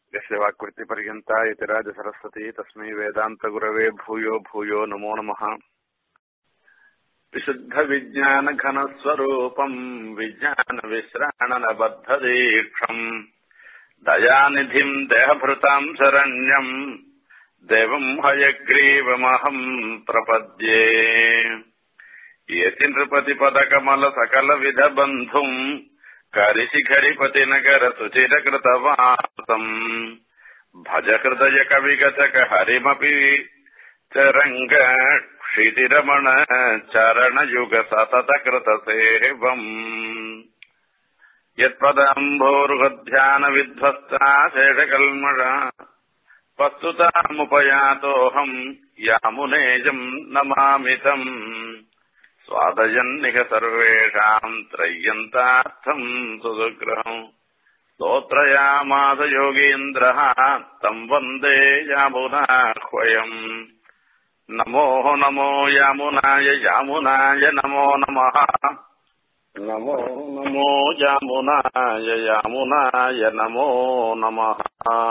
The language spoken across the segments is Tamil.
यस्य वाक्कृतिपर्यन्ता यतिराजसरस्वती तस्मै वेदान्तगुरवे भूयो भूयो नमो नमः विशुद्धविज्ञानघनस्वरूपम् विज्ञानविश्राणनबद्धदीक्षम् दयानिधिम् देहभृताम् शरण्यम् देवम् हयग्रीवमहम् प्रपद्ये यति नृपतिपदकमलसकलविधबन्धुम् करिशिखरिपतिनगरसुचिरकृतवासम् भज हृदयकविगतक हरिमपि चरङ्ग क्षितिरमण चरणयुग सततकृतसेवम् यत्पदाम्भोरुहध्यानविध्वस्ता शेषकल्मषा वस्तुतामुपयातोऽहम् यामुनेजम् नमामि तम् स्वादयन्निह सर्वेषाम् त्रय्यन्तार्थम् सुदुग्रहम् स्तोत्रयामास योगीन्द्रः तम् वन्दे यामुनाह्वयम् नमो नमो यामुनाय यामुनाय नमो नमः नमो नमो यामुनाय यामुनाय नमो नमः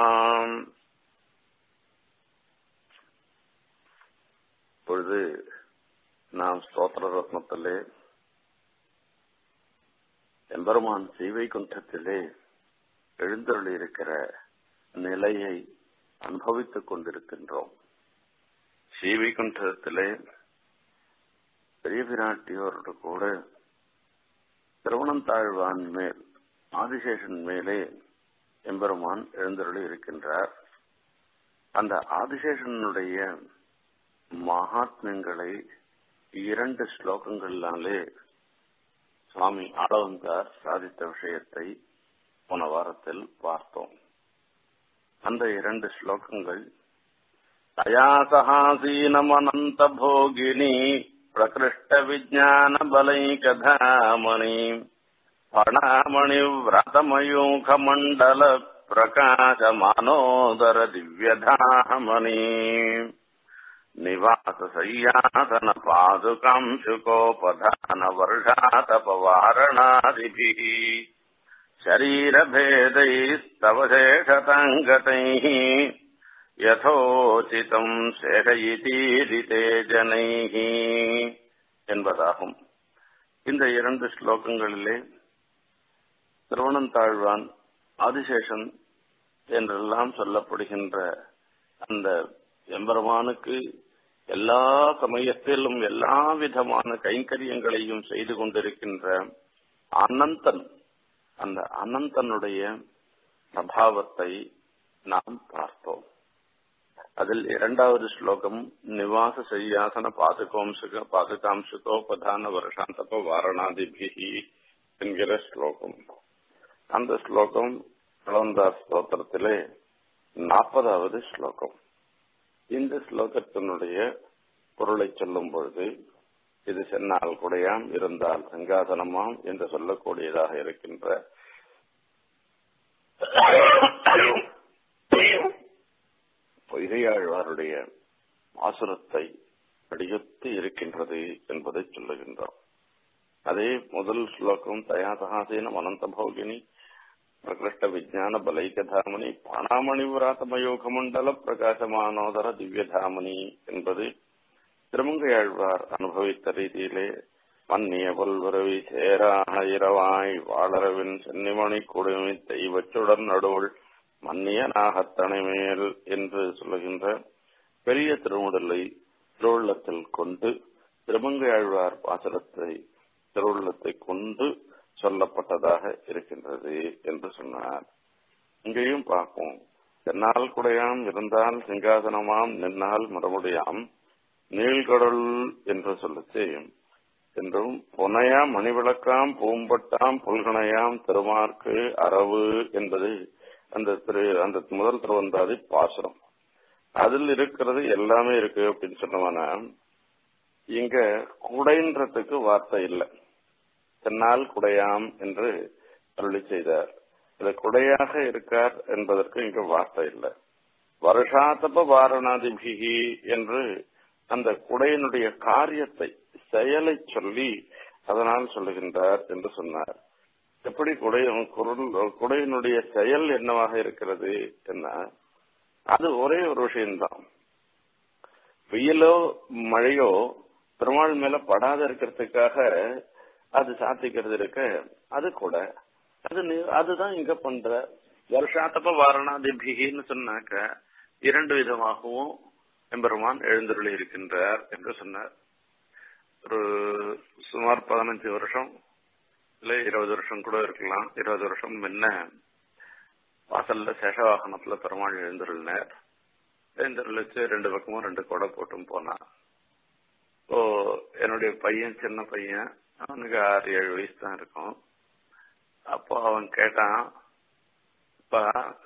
இப்பொழுது நாம் ஸ்தோத்திர ரத்னத்திலே எம்பெருமான் ஸ்ரீவைகுண்டத்திலே எழுந்தருளி இருக்கிற நிலையை அனுபவித்துக் கொண்டிருக்கின்றோம் ஸ்ரீவைகுண்டத்திலே பெரிய பிராட்டியோரோடு கூட திருவனந்தாழ்வான் மேல் ஆதிசேஷன் மேலே எம்பெருமான் எழுந்தருளி இருக்கின்றார் அந்த ஆதிசேஷனுடைய மகாத்மியங்களை இரண்டு ஸ்லோகங்களாலே சுவாமி ஆளவந்தார் சாதித்த விஷயத்தை போன வாரத்தில் பார்த்தோம் அந்த இரண்டு ஸ்லோகங்கள் தயா சகாசீனமனந்த போகினி பிரகிருஷ்ட விஜான பலைகதாமணி பணாமணி விரதமயூக மண்டல பிரகாசமானோதர திவ்யதாமணி निवाससय्यासन पादुकाम् शुकोपधान वर्षातपवारणादिभिः शरीरभेदैस्तव शेषताङ्गतैः யதோச்சிதம் சேகயிதீரிதே ஜனைஹ என்பதாகும் இந்த இரண்டு ஸ்லோகங்களிலே திருவனந்தாழ்வான் ஆதிசேஷன் என்றெல்லாம் சொல்லப்படுகின்ற அந்த எம்பெருமானுக்கு எல்லா சமயத்திலும் எல்லா விதமான கைங்கரியங்களையும் செய்து கொண்டிருக்கின்ற அனந்தன் அந்த அனந்தனுடைய பிரபாவத்தை நாம் பார்த்தோம் அதில் இரண்டாவது ஸ்லோகம் நிவாச செய்யாசன பாதுகாம்சுக பாதுகாம்சுகோபதான வருஷாந்தப வாரணாதிபிகி என்கிற ஸ்லோகம் அந்த ஸ்லோகம் கலந்தார் ஸ்தோத்திரத்திலே நாற்பதாவது ஸ்லோகம் இந்த ஸ்லோகத்தினுடைய பொருளை சொல்லும் பொழுது இது சென்னால் குடையாம் இருந்தால் சிங்காசனமாம் என்று சொல்லக்கூடியதாக இருக்கின்ற பொய்கையாழ்வாருடைய ஆசுரத்தை அடியொத்து இருக்கின்றது என்பதை சொல்லுகின்றோம் அதே முதல் ஸ்லோகம் தயாசகாசீனம் அனந்த போகினி பிரகிருஷ்ட விஜான பலைகதாமணி பாணாமணி விராத்தமயோக மண்டல பிரகாசமானோதர திவ்யதாமணி என்பது திருமங்கையாழ்வார் அனுபவித்த ரீதியிலே மன்னிய பல்வரவி சேராக இரவாய் வாழரவின் சென்னிமணி கொடுமை தெய்வச்சுடன் நடுவுள் மன்னிய நாகத்தனை மேல் என்று சொல்லுகின்ற பெரிய திருமுடலை திருவுள்ளத்தில் கொண்டு திருமங்கையாழ்வார் பாசனத்தை திருவுள்ளத்தை கொண்டு சொல்லப்பட்டதாக இருக்கின்றது என்று சொன்னார் இங்கேயும் பார்ப்போம் தென்னால் குடையாம் இருந்தால் சிங்காசனமாம் நின்னால் மறுமுடியாம் நீழ்கடல் என்று சொல்லிச்சு என்றும் பொனையாம் மணிவிளக்காம் பூம்பட்டாம் புல்கணையாம் திருமார்க்கு அரவு என்பது அந்த திரு அந்த முதல் திருவந்தாதி பாசுரம் அதில் இருக்கிறது எல்லாமே இருக்கு அப்படின்னு சொன்னோம்னா இங்க குடைன்றதுக்கு வார்த்தை இல்லை தென்னால் குடையாம் என்று அருளி செய்தார் இது குடையாக இருக்கார் என்பதற்கு இங்கு வார்த்தை இல்லை வருஷாத்தப வாரணாதிபிகி என்று அந்த குடையினுடைய காரியத்தை செயலை சொல்லி அதனால் சொல்லுகின்றார் என்று சொன்னார் எப்படி குடை குரல் குடையினுடைய செயல் என்னவாக இருக்கிறது என்ன அது ஒரே ஒரு விஷயம்தான் வெயிலோ மழையோ பெருமாள் மேல படாத இருக்கிறதுக்காக அது சாத்திக்கிறது இருக்க அது கூட அது நி- அதுதான் இங்க பண்ற வருஷாத்தப்ப வாரணாதிபிகின்னு சொன்னாக்க இரண்டு விதமாகவும் எம்பெருமான் எழுந்தருளி இருக்கின்றார் என்று சொன்னார் ஒரு சுமார் பதினஞ்சு வருஷம் இல்ல இருபது வருஷம் கூட இருக்கலாம் இருபது வருஷம் முன்ன வாசல்ல சேஷவாகனத்துல பெருமாள் எழுந்தருளினார் எழுந்தருளிச்சு ரெண்டு பக்கமும் ரெண்டு கொடை போட்டும் போனான் ஓ என்னுடைய பையன் சின்ன பையன் அவனுக்கு ஆறு ஏழு வயசு தான் இருக்கும் அப்போ அவன் கேட்டான் அப்பா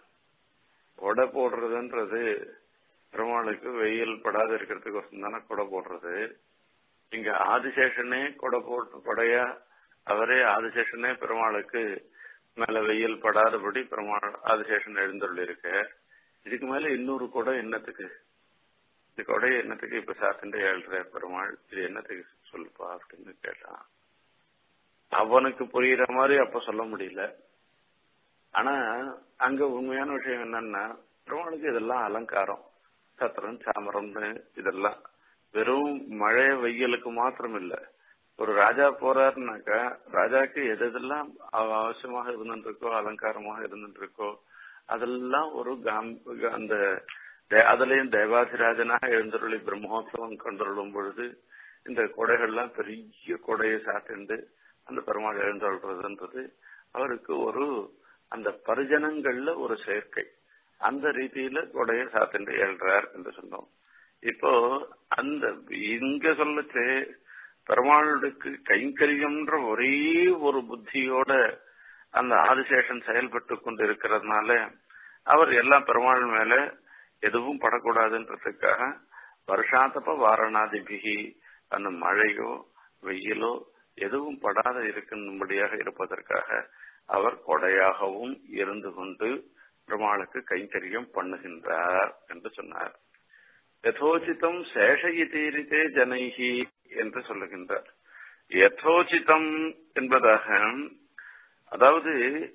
கொடை போடுறதுன்றது பெருமாளுக்கு வெயில் படாத இருக்கிறதுக்கு தானே கொடை போடுறது இங்க ஆதிசேஷனே கொடை போட்டு கொடையா அவரே ஆதிசேஷனே பெருமாளுக்கு மேல வெயில் படாதபடி பெருமாள் ஆதிசேஷன் எழுந்துள்ள இருக்க இதுக்கு மேல இன்னொரு கொடை என்னத்துக்கு இந்த கொடை என்னத்துக்கு இப்ப சாத்தின்ற ஏழ்ற பெருமாள் இது என்னத்துக்கு சொல்லுப்பா அப்படின்னு கேட்டான் அவனுக்கு புரியுற மாதிரி அப்ப சொல்ல முடியல ஆனா அங்க உண்மையான விஷயம் என்னன்னா பெருமாளுக்கு இதெல்லாம் அலங்காரம் சத்திரம் சாமரம்னு இதெல்லாம் வெறும் மழை வெயிலுக்கு மாத்திரம் இல்ல ஒரு ராஜா போறாருனாக்கா ராஜாக்கு எது எதெல்லாம் அவ- அவசியமாக இருந்துட்டு இருக்கோ அலங்காரமாக இருந்துட்டு இருக்கோ அதெல்லாம் ஒரு காம்- அந்த தே- அதுலயும் தேவாதிராஜனாக எழுந்தருளி பிரம்மோத்சவம் கொண்டருளும் பொழுது இந்த கொடைகள்லாம் பெரிய கொடையை சாத்திண்டு அந்த பெருமாள் எழுந்தருள்றதுன்றது அவருக்கு ஒரு அந்த பரிஜனங்கள்ல ஒரு சேர்க்கை அந்த ரீதியில கொடையை சாத்திண்டு எழுறார் என்று சொன்னோம் இப்போ அந்த இங்க சொல்லச்சு பெருமாளுக்கு கைங்கரியம்ன்ற ஒரே ஒரு புத்தியோட அந்த ஆதிசேஷன் செயல்பட்டு கொண்டு இருக்கிறதுனால அவர் எல்லாம் பெருமாள் மேல எதுவும் படக்கூடாதுன்றதுக்காக வருஷாத்தப்ப வாரணாதிபிகி அந்த மழையோ வெயிலோ எதுவும் படாத இருக்கும்படியாக இருப்பதற்காக அவர் கொடையாகவும் இருந்து கொண்டு பெருமாளுக்கு கைங்கரியம் பண்ணுகின்றார் என்று சொன்னார் யதோச்சிதம் சேஷயிதீரித்தே ஜனைஹி என்று சொல்லுகின்றார் யதோச்சிதம் என்பதாக அதாவது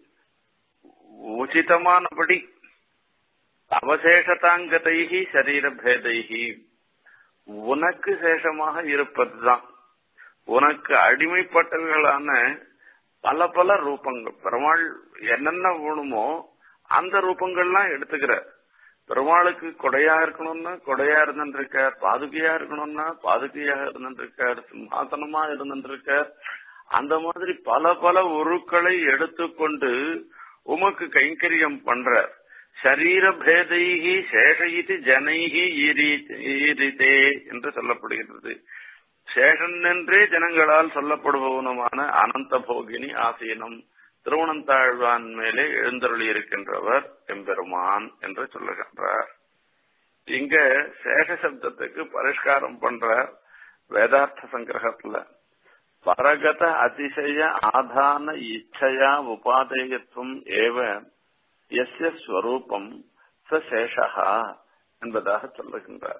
உச்சிதமானபடி அவசேஷதாங்கதைகி சரீரபேதைகி உனக்கு சேஷமாக இருப்பதுதான் உனக்கு அடிமைப்பட்டவர்களான பல பல ரூபங்கள் பெருமாள் என்னென்ன வேணுமோ அந்த ரூபங்கள்லாம் எடுத்துக்கிற பெருமாளுக்கு கொடையா இருக்கணும்னா கொடையா இருந்துருக்கார் பாதுகையா இருக்கணும்னா பாதுகையா இருந்துருக்கார் சிம்ஹாசனமா இருந்துருக்கார் அந்த மாதிரி பல பல உருக்களை எடுத்துக்கொண்டு உமக்கு கைங்கரியம் பண்றார் சரீர பேதைகி சேஷயித்து ஜனைகி ஈரிதே என்று சொல்லப்படுகிறது சேஷன் என்றே ஜனங்களால் சொல்லப்படுபவனுமான அனந்த போகினி ஆசீனம் திருவனந்தாழ்வான் மேலே எழுந்தருளி இருக்கின்றவர் எம்பெருமான் என்று சொல்லுகின்றார் இங்க சேஷ சப்தத்துக்கு பரிஷ்காரம் பண்றார் வேதார்த்த சங்கிரகத்துல பரகத அதிசய ஆதான இச்சையா உபாதேயத்துவம் ஏவ எஸ்ய ஸ்வரூபம் ச சேஷா என்பதாக சொல்லுகின்றார்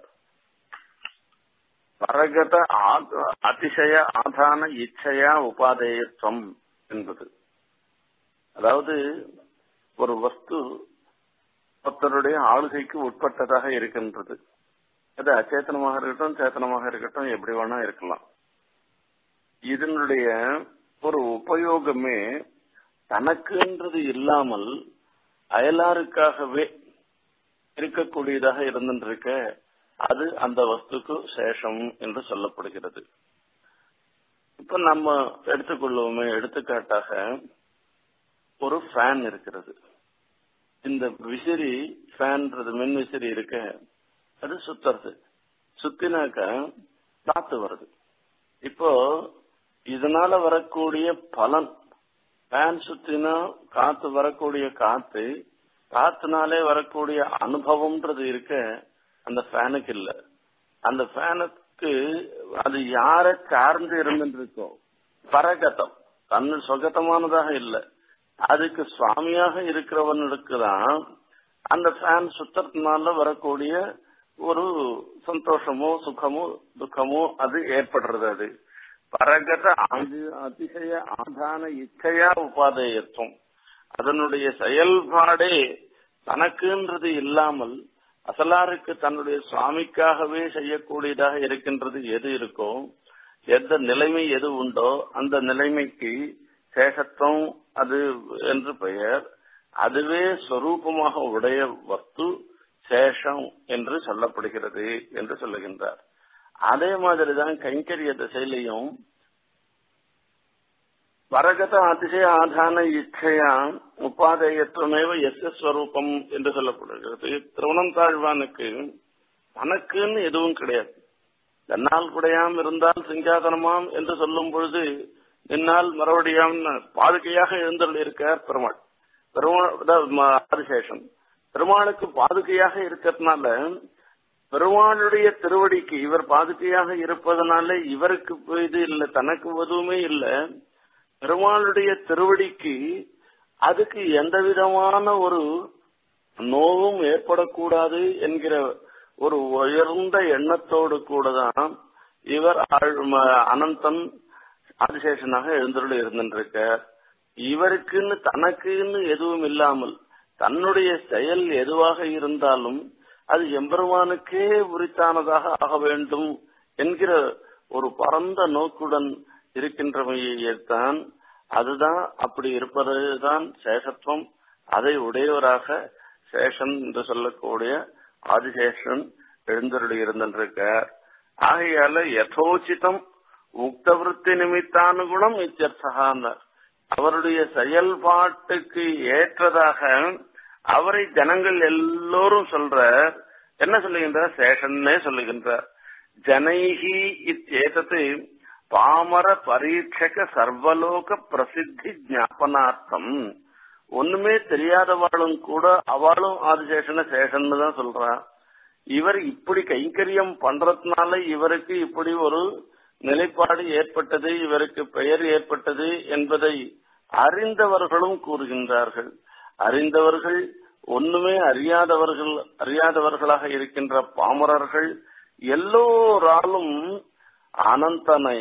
பரகத ஆத- அதிசய ஆதான இச்சையா உபாதேயத்துவம் என்பது அதாவது ஒரு வஸ்து ஒருத்தருடைய ஆளுகைக்கு உட்பட்டதாக இருக்கின்றது அது அச்சேத்தனமாக இருக்கட்டும் சேத்தனமாக இருக்கட்டும் எப்படி வேணா இருக்கலாம் இதனுடைய ஒரு உபயோகமே தனக்குன்றது இல்லாமல் அயலாருக்காகவே இருக்கக்கூடியதாக இருந்துருக்க அது அந்த வஸ்துக்கு சேஷம் என்று சொல்லப்படுகிறது இப்ப நம்ம எடுத்துக்கொள்வோமே எடுத்துக்காட்டாக ஒரு ஃபேன் இருக்கிறது இந்த விசிறி ஃபேன்றது மின் விசிறி இருக்க அது சுத்துறது சுத்தினாக்க காத்து வருது இப்போ இதனால வரக்கூடிய பலன் ஃபேன் சுத்தினா காத்து வரக்கூடிய காத்து காத்துனாலே வரக்கூடிய அனுபவம்ன்றது இருக்க அந்த ஃபேனுக்கு இல்ல அந்த ஃபேனுக்கு அது யாரை சார்ந்து இருந்துட்டு இருக்கோ பரகதம் தன்னு சொகத்தமானதாக இல்லை அதுக்கு சுவாமியாக இருக்கிறவனுக்கு தான் அந்த ஃபேன் சுத்தத்தினால வரக்கூடிய ஒரு சந்தோஷமோ சுகமோ துக்கமோ அது ஏற்படுறது அது பரகத அதிசய ஆதான இச்சையா உபாதேயத்துவம் அதனுடைய செயல்பாடே தனக்குன்றது இல்லாமல் அசலாருக்கு தன்னுடைய சுவாமிக்காகவே செய்யக்கூடியதாக இருக்கின்றது எது இருக்கோ எந்த நிலைமை எது உண்டோ அந்த நிலைமைக்கு சேஷத்துவம் அது என்று பெயர் அதுவே ஸ்வரூபமாக உடைய வஸ்து சேஷம் என்று சொல்லப்படுகிறது என்று சொல்லுகின்றார் அதே மாதிரிதான் கைங்கரிய திசையிலையும் பரகத அதிசய ஆதான இச்சையா உபாதேயத்துவமேவ எஸ் ஸ்வரூபம் என்று சொல்லப்படுகிறது திருவணம் தாழ்வானுக்கு தனக்குன்னு எதுவும் கிடையாது தன்னால் குடையாம் இருந்தால் சிங்காதனமாம் என்று சொல்லும் பொழுது நின்னால் மறுபடியாம் பாதுகையாக எழுந்தருள் இருக்கார் பெருமாள் பெருமாள் ஆதிசேஷன் பெருமாளுக்கு பாதுகையாக இருக்கிறதுனால பெருமாளுடைய திருவடிக்கு இவர் பாதுகையாக இருப்பதனால இவருக்கு இது இல்லை தனக்கு எதுவுமே இல்லை பெருமாளுடைய திருவடிக்கு அதுக்கு எந்த விதமான ஒரு நோவும் ஏற்படக்கூடாது என்கிற ஒரு உயர்ந்த எண்ணத்தோடு கூட தான் இவர் அனந்தன் ஆதிசேஷனாக எழுந்தருள் இருந்திருக்க இவருக்குன்னு தனக்குன்னு எதுவும் இல்லாமல் தன்னுடைய செயல் எதுவாக இருந்தாலும் அது எம்பெருமானுக்கே உரித்தானதாக ஆக வேண்டும் என்கிற ஒரு பரந்த நோக்குடன் இருக்கின்றமையைத்தான் அதுதான் அப்படி இருப்பதுதான் சேஷத்துவம் அதை உடையவராக சேஷன் என்று சொல்லக்கூடிய ஆதிசேஷன் எழுந்தருளி இருந்திருக்கார் ஆகையால யதோச்சிதம் உக்தவிருத்தி நிமித்தானுகுணம் இத்தியர்த்தகான்னார் அவருடைய செயல்பாட்டுக்கு ஏற்றதாக அவரை ஜனங்கள் எல்லோரும் சொல்ற என்ன சொல்லுகின்றார் சேஷன்னே சொல்லுகின்றார் ஜனைஹி இத்தேதத்து பாமர பரீட்சக சர்வலோக பிரசித்தி ஞாபனார்த்தம் ஒண்ணுமே தெரியாதவாளும் கூட அவளும் ஆதிசேஷன சேஷன்னு தான் சொல்றா இவர் இப்படி கைங்கரியம் பண்றதுனால இவருக்கு இப்படி ஒரு நிலைப்பாடு ஏற்பட்டது இவருக்கு பெயர் ஏற்பட்டது என்பதை அறிந்தவர்களும் கூறுகின்றார்கள் அறிந்தவர்கள் ஒண்ணுமே அறியாதவர்கள் அறியாதவர்களாக இருக்கின்ற பாமரர்கள் எல்லோராலும் அனந்தனை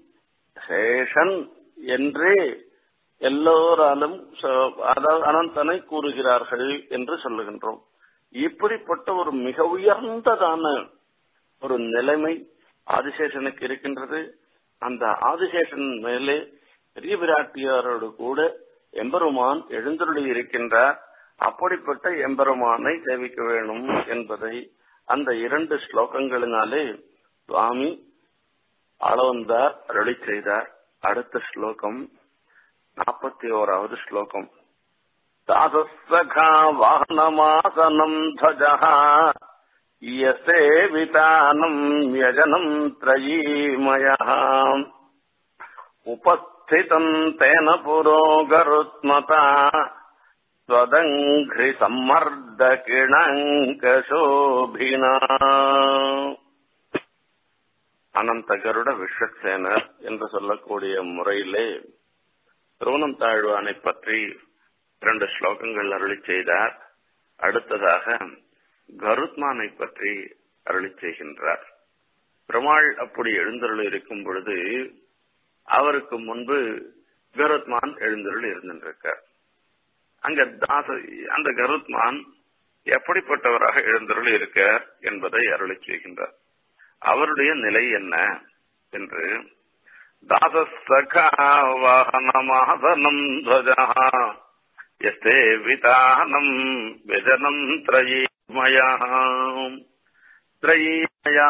சேஷன் என்றே எல்லோராலும் அதாவது அனந்தனை கூறுகிறார்கள் என்று சொல்லுகின்றோம் இப்படிப்பட்ட ஒரு மிக உயர்ந்ததான ஒரு நிலைமை ஆதிசேஷனுக்கு இருக்கின்றது அந்த ஆதிசேஷன் மேலே பெரிய பிராட்டியாரோடு கூட எம்பெருமான் எழுந்தருளி இருக்கின்றார் அப்படிப்பட்ட எம்பெருமானை சேவிக்க வேணும் என்பதை அந்த இரண்டு ஸ்லோகங்களினாலே சுவாமி அளவந்தார் அருளி செய்தார் அடுத்த ஸ்லோகம் நாற்பத்தி ஓராவது ஸ்லோகம் தாசசகா வாகனமாசனம் துவஜா यसेवितानम् यजनम् त्रयीमयः उपस्थितम् तेन पुरोगरुत्मता त्वदङ्घ्रिसम्मर्दकिणङ्कशोभिना அனந்த கருட விஸ்வசேனர் என்று சொல்லக்கூடிய முறையிலே திருவனம் தாழ்வானை பற்றி இரண்டு ஸ்லோகங்கள் அருளி செய்தார் அடுத்ததாக கருத்மானை பற்றி அருளி செய்கின்றார் பெருமாள் அப்படி எழுந்தருள் இருக்கும் பொழுது அவருக்கு முன்பு கருத்மான் எழுந்தருள் இருந்திருக்கார் அங்க தாச அந்த கருத்மான் எப்படிப்பட்டவராக எழுந்தருள் இருக்கார் என்பதை அருளி செய்கின்றார் அவருடைய நிலை என்ன என்று தாசசகா வாகனமாதனம் துவஜா எஸ்தே விதானம் விஜனம் திரயீ மயம் திரயீமயா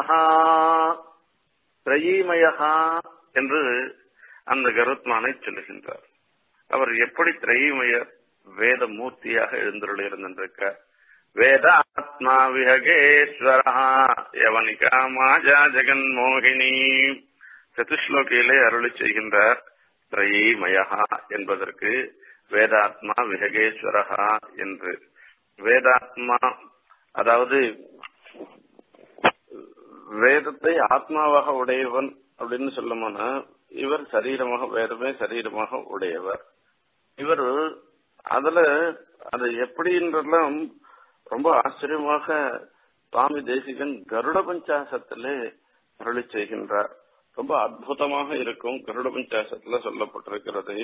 திரயீமயா என்று அந்த கருத்மானை சொல்லுகின்றார் அவர் எப்படி திரயீமய வேத மூர்த்தியாக எழுந்தருள் இருந்திருக்கார் வேதாத்மா விஹகேஸ்வரா யவனிகா மாஜா ஜெகன்மோகினி சதுஸ்லோகியிலே அருளி செய்கின்றார் திரயீமயா என்பதற்கு வேதாத்மா விஹகேஸ்வரகா என்று வேதாத்மா அதாவது வேதத்தை ஆத்மாவாக உடையவன் அப்படின்னு சொல்லணும்னா இவர் சரீரமாக வேதமே சரீரமாக உடையவர் இவர் அதுல அது எப்படின்றதெல்லாம் ரொம்ப ஆச்சரியமாக சுவாமி தேசிகன் கருட பஞ்சாசத்திலே அருளி செய்கின்றார் ரொம்ப அற்புதமாக இருக்கும் கருட பஞ்சாசத்துல சொல்லப்பட்டிருக்கிறது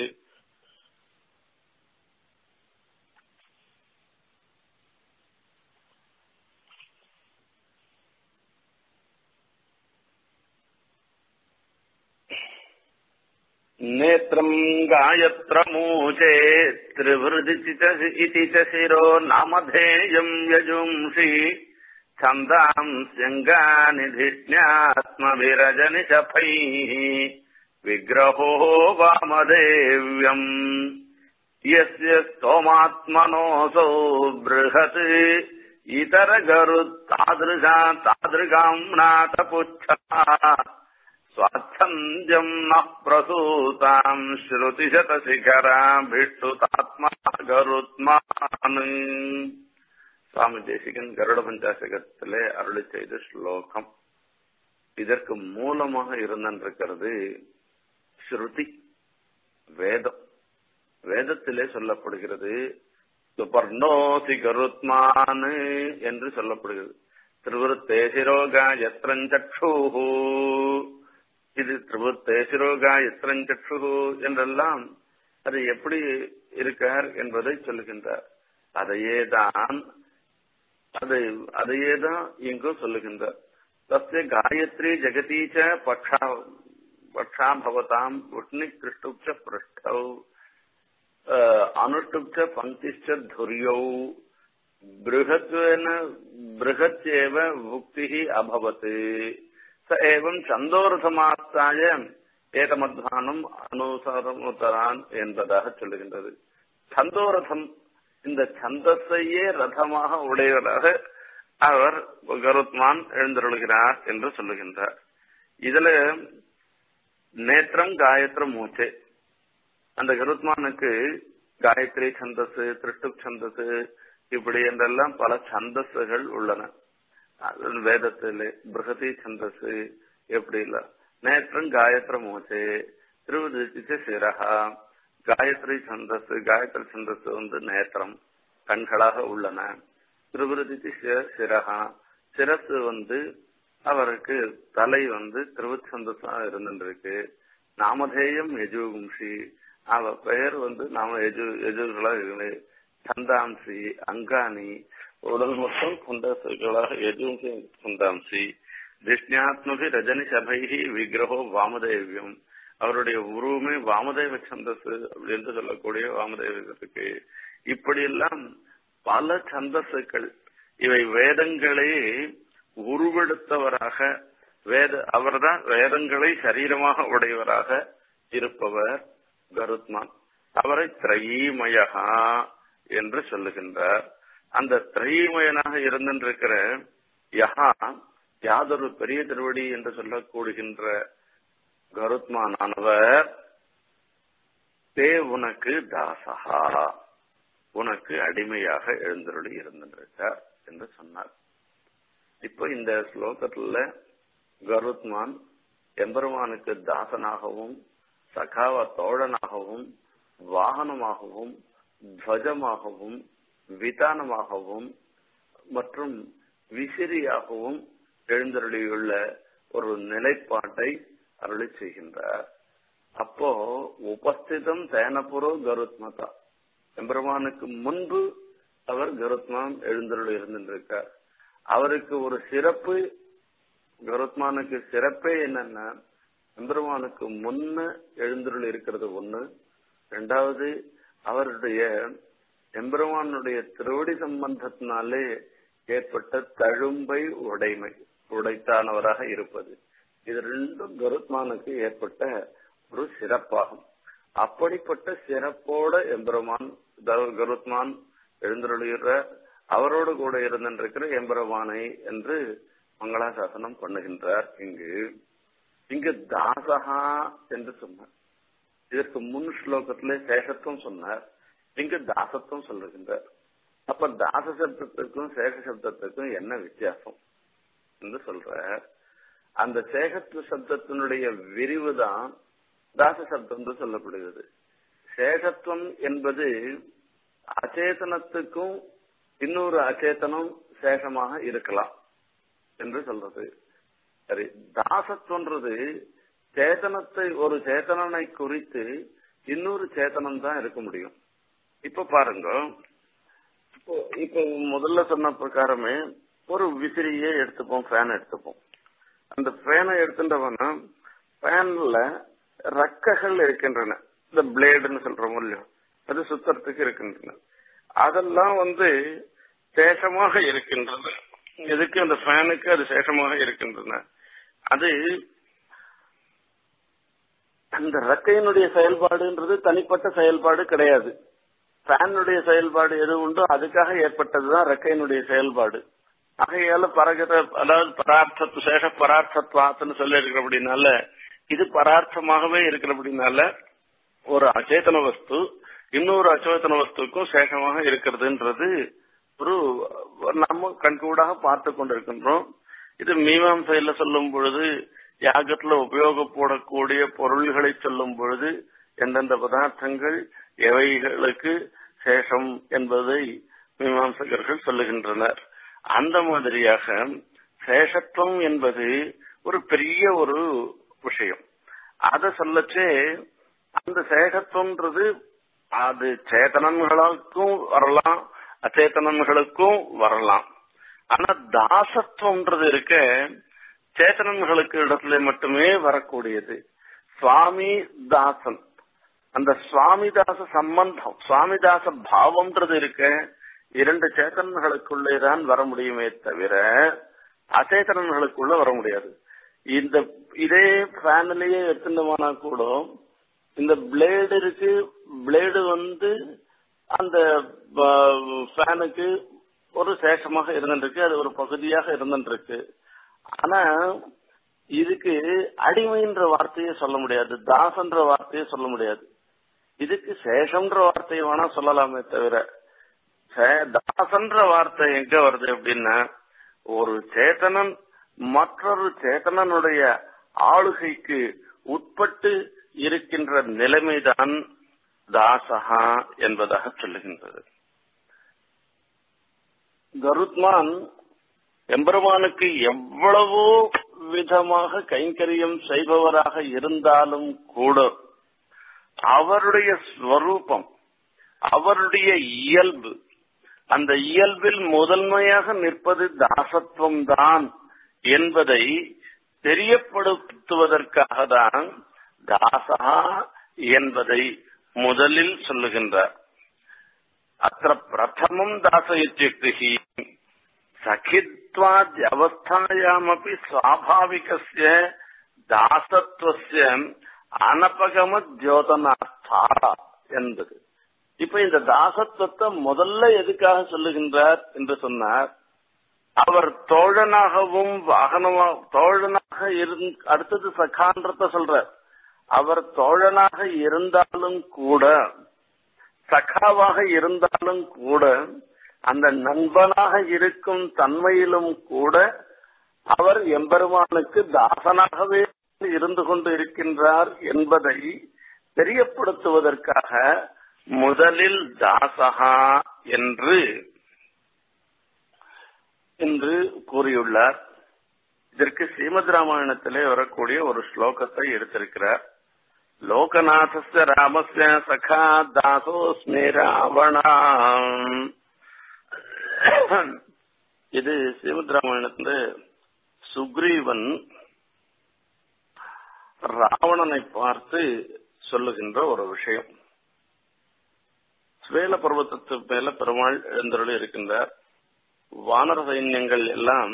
नेत्रम् गायत्रमूचे त्रिवृदिति च इति च शिरो नामधेयम् यजुंषि छन्दाम् स्यङ्गानिधिज्ञात्मविरजनिशफैः विग्रहो वामदेव्यम् यस्य स्तोमात्मनोऽसौ बृहत् इतरगरुत्तादृशा तादृगाम् नाथपुच्छा स्वाच्छन्द्यम् नः प्रसूताम् श्रुतिशतशिखराभिष्टुतात्मा கருத்மான் சுவாமி தேசிகன் கருட பஞ்சாசகத்திலே அருளி செய்த ஸ்லோகம் இதற்கு மூலமாக இருந்திருக்கிறது ஸ்ருதி வேதம் வேதத்திலே சொல்லப்படுகிறது சுபர்ணோசி கருத்மான் என்று சொல்லப்படுகிறது திருவருத்தேசிரோகா எத்திரஞ்சூஹூ இது திருவத்தேசிரோகா எத்திரஞ்சு என்றெல்லாம் அது எப்படி இருக்கார் என்பதை சொல்லுகின்றார் அதையே தான் அதை அதையே தான் இங்கும் சொல்லுகின்றார் தஸ்ய காயத்ரி ஜெகதீச்ச பக்ஷா பக்ஷா பவதாம் உட்னி கிருஷ்டுப்ச பிருஷ்டௌ அனுஷ்டுப்ச பங்கிஷ்ட துரியௌ बृहत्वेन बृहत्येव मुक्तिः अभवत् स एवं சந்தோரசமாஸ்தாய ஏகமத்வானம் அனுசரமுத்தரான் என்பதாக சொல்லுகின்றது சந்தோரதம் இந்த சந்தஸையே ரதமாக உடையவராக அவர் கருத்மான் எழுந்தருளுகிறார் என்று சொல்லுகின்றார் இதுல நேத்திரம் காயத்ரம் மூச்சே அந்த கருத்மானுக்கு காயத்ரி சந்தஸ் திருஷ்டு சந்தஸ் இப்படி என்றெல்லாம் பல சந்தஸ்கள் உள்ளன வேதத்திலே பிரகதி சந்தஸ் எப்படி இல்ல நேற்றம் காயத்ர மோசே திருவதிச்ச சிரகா காயத்ரி சந்தஸ் காயத்ரி சந்தஸ் வந்து நேத்திரம் கண்களாக உள்ளன திருவிருதி சிரகா சிரசு வந்து அவருக்கு தலை வந்து திருவச்சந்தஸா இருந்துருக்கு நாமதேயம் யஜுகும்ஷி அவ பெயர் வந்து நாம எஜு எஜுகளா இருக்கு சந்தாம்சி அங்காணி உடல் மொத்தம் குண்டர்களாக எதுவும் குந்தாம்சி திஷ்ணியாத்மபி ரஜனி சபைகி விக்கிரகோ வாமதேவியம் அவருடைய உருவமே வாமதேவ சந்தஸ் அப்படின்னு சொல்லக்கூடிய வாமதேவத்துக்கு இப்படியெல்லாம் பல சந்தஸுக்கள் இவை வேதங்களே உருவெடுத்தவராக வேத அவர்தான் வேதங்களை சரீரமாக உடையவராக இருப்பவர் கருத்மான் அவரை திரையீமயகா என்று சொல்லுகின்றார் அந்த திரைமயனாக இருந்திருக்கிற யகா யாதொரு பெரிய திருவடி என்று சொல்லக்கூடுகின்ற கருத்மானவர் தே உனக்கு தாசகா உனக்கு அடிமையாக எழுந்தருளி இருந்திருக்கார் என்று சொன்னார் இப்போ இந்த ஸ்லோகத்துல கருத்மான் எம்பெருமானுக்கு தாசனாகவும் சகாவ தோழனாகவும் வாகனமாகவும் துவஜமாகவும் விதானமாகவும் மற்றும் விசிறியாகவும் எழுந்தருளியுள்ள ஒரு நிலைப்பாட்டை அருளி செய்கின்றார் அப்போ உபஸ்திதம் தேனபுரோ கருத்மதா எம்பெருமானுக்கு முன்பு அவர் கருத்மான் எழுந்தருளி இருந்திருக்கார் அவருக்கு ஒரு சிறப்பு கருத்மானுக்கு சிறப்பே என்னன்னா எம்பெருமானுக்கு முன்ன எழுந்தருள் இருக்கிறது ஒண்ணு ரெண்டாவது அவருடைய எம்பெருமானுடைய திருவடி சம்பந்தத்தினாலே ஏற்பட்ட தழும்பை உடைமை உடைத்தானவராக இருப்பது இது ரெண்டும் கருத்மானுக்கு ஏற்பட்ட ஒரு சிறப்பாகும் அப்படிப்பட்ட சிறப்போட எம்பெருமான் கருத்மான் எழுந்தருளுகிற அவரோடு கூட இருந்திருக்கிற எம்பெருமானை என்று மங்களாசாசனம் பண்ணுகின்றார் இங்கு இங்கு தாசகா என்று சொன்னார் இதற்கு முன் ஸ்லோகத்திலே சேஷத்துவம் சொன்னார் இங்கு தாசத்துவம் சொல்லுகின்றார் அப்ப தாச சப்தத்துக்கும் சேஷ சப்தத்துக்கும் என்ன வித்தியாசம் என்று சொல்ற அந்த சேகத்துவ சப்தத்தினுடைய விரிவு தான் தாச சப்தம் என்று சொல்லப்படுகிறது சேகத்துவம் என்பது அச்சேதனத்துக்கும் இன்னொரு அச்சேதனம் சேஷமாக இருக்கலாம் என்று சொல்றது சரி தாசத்துவன்றது சேதனத்தை ஒரு சேதனனை குறித்து இன்னொரு சேதனம் தான் இருக்க முடியும் இப்ப பாருங்க இப்போ இப்போ முதல்ல சொன்ன பிரகாரமே ஒரு விசிறியே எடுத்துப்போம் ஃபேன் எடுத்துப்போம் அந்த ஃபேனை எடுத்துட்டவனா ஃபேன்ல ரக்கைகள் இருக்கின்றன இந்த பிளேடுன்னு சொல்றோம் இல்லையோ அது சுத்தறதுக்கு இருக்கின்றன அதெல்லாம் வந்து சேஷமாக இருக்கின்றது எதுக்கு அந்த ஃபேனுக்கு அது சேஷமாக இருக்கின்றன அது அந்த ரக்கையினுடைய செயல்பாடுன்றது தனிப்பட்ட செயல்பாடு கிடையாது ஃபேனுடைய செயல்பாடு எது உண்டோ அதுக்காக ஏற்பட்டதுதான் ரெக்கையினுடைய செயல்பாடு ஆகையால பரகத அதாவது பரார்த்த சேஷ பரார்த்தத்வாத்துன்னு சொல்லி இருக்கிறபடினால இது பரார்த்தமாகவே இருக்கிறபடினால ஒரு அச்சேதன வஸ்து இன்னொரு அச்சேதன வஸ்துக்கும் சேஷமாக இருக்கிறதுன்றது ஒரு நம்ம கண்கூடாக பார்த்து கொண்டிருக்கின்றோம் இது மீமாசையில சொல்லும் பொழுது யாகத்துல உபயோகப்படக்கூடிய பொருள்களை சொல்லும் பொழுது எந்தெந்த பதார்த்தங்கள் எவைகளுக்கு சேஷம் என்பதை மீமாம்சகர்கள் சொல்லுகின்றனர் அந்த மாதிரியாக சேஷத்துவம் என்பது ஒரு பெரிய ஒரு விஷயம் அத சொல்லச்சே அந்த சேஷத்துவம்ன்றது அது சேதனங்களுக்கும் வரலாம் அச்சேதனங்களுக்கும் வரலாம் ஆனா தாசத்துவம்ன்றது இருக்க சேத்தனங்களுக்கு இடத்துல மட்டுமே வரக்கூடியது சுவாமி தாசன் அந்த சுவாமிதாச சம்பந்தம் சுவாமிதாச பாவம்ன்றது இருக்க இரண்டு சேத்தன்களுக்குள்ளே தான் வர முடியுமே தவிர அச்சேதனங்களுக்குள்ள வர முடியாது இந்த இதே ஃபேன்லயே எடுத்துட்டோம்னா கூட இந்த பிளேடு இருக்கு பிளேடு வந்து அந்த ஃபேனுக்கு ஒரு சேஷமாக இருந்துருக்கு அது ஒரு பகுதியாக இருந்துருக்கு ஆனா இதுக்கு அடிமைன்ற வார்த்தையே சொல்ல முடியாது தாசன்ற வார்த்தையே சொல்ல முடியாது இதுக்கு சேஷம்ன்ற வார்த்தையை வேணா சொல்லலாமே தவிர தாசன்ற வார்த்தை எங்க வருது அப்படின்னா ஒரு சேத்தனன் மற்றொரு சேத்தனனுடைய ஆளுகைக்கு உட்பட்டு இருக்கின்ற நிலைமைதான் தாசகா என்பதாக சொல்லுகின்றது கருத்மான் எம்பெருமானுக்கு எவ்வளவோ விதமாக கைங்கரியம் செய்பவராக இருந்தாலும் கூட அவருடைய ஸ்வரூபம் அவருடைய இயல்பு அந்த இயல்பில் முதன்மையாக நிற்பது தாசத்துவம் தான் என்பதை தெரியப்படுத்துவதற்காக தான் தாசா என்பதை முதலில் சொல்லுகின்றார் அத்த பிரதமம் தாச இத்தியுக்தி சகித்வாத்யவஸ்தாயாமப்பி சுவாபாவிகஸ்ய தாசத்துவஸ்ய அனபகம தியோதனார்த்தா என்பது இப்ப இந்த தாசத்துவத்தை முதல்ல எதுக்காக சொல்லுகின்றார் என்று சொன்னார் அவர் தோழனாகவும் வாகனமா தோழனாக இருந் அடுத்தது சகான்றத சொல்றார் அவர் தோழனாக இருந்தாலும் கூட சகாவாக இருந்தாலும் கூட அந்த நண்பனாக இருக்கும் தன்மையிலும் கூட அவர் எம்பெருமானுக்கு தாசனாகவே இருந்து கொண்டு இருக்கின்றார் என்பதை தெரியப்படுத்துவதற்காக முதலில் தாசகா என்று என்று கூறியுள்ளார் இதற்கு ஸ்ரீமத் ராமாயணத்திலே வரக்கூடிய ஒரு ஸ்லோகத்தை எடுத்திருக்கிறார் லோகநாதஸ்ய ராமஸ்ய சகா தாசோஸ்மி ராவணா இது ஸ்ரீமத் ராமாயணத்துல சுக்ரீவன் ராவணனை பார்த்து சொல்லுகின்ற ஒரு விஷயம் ஸ்வேல பர்வத்தத்து மேல பெருமாள் எழுந்தருளி இருக்கின்றார் வானர சைன்யங்கள் எல்லாம்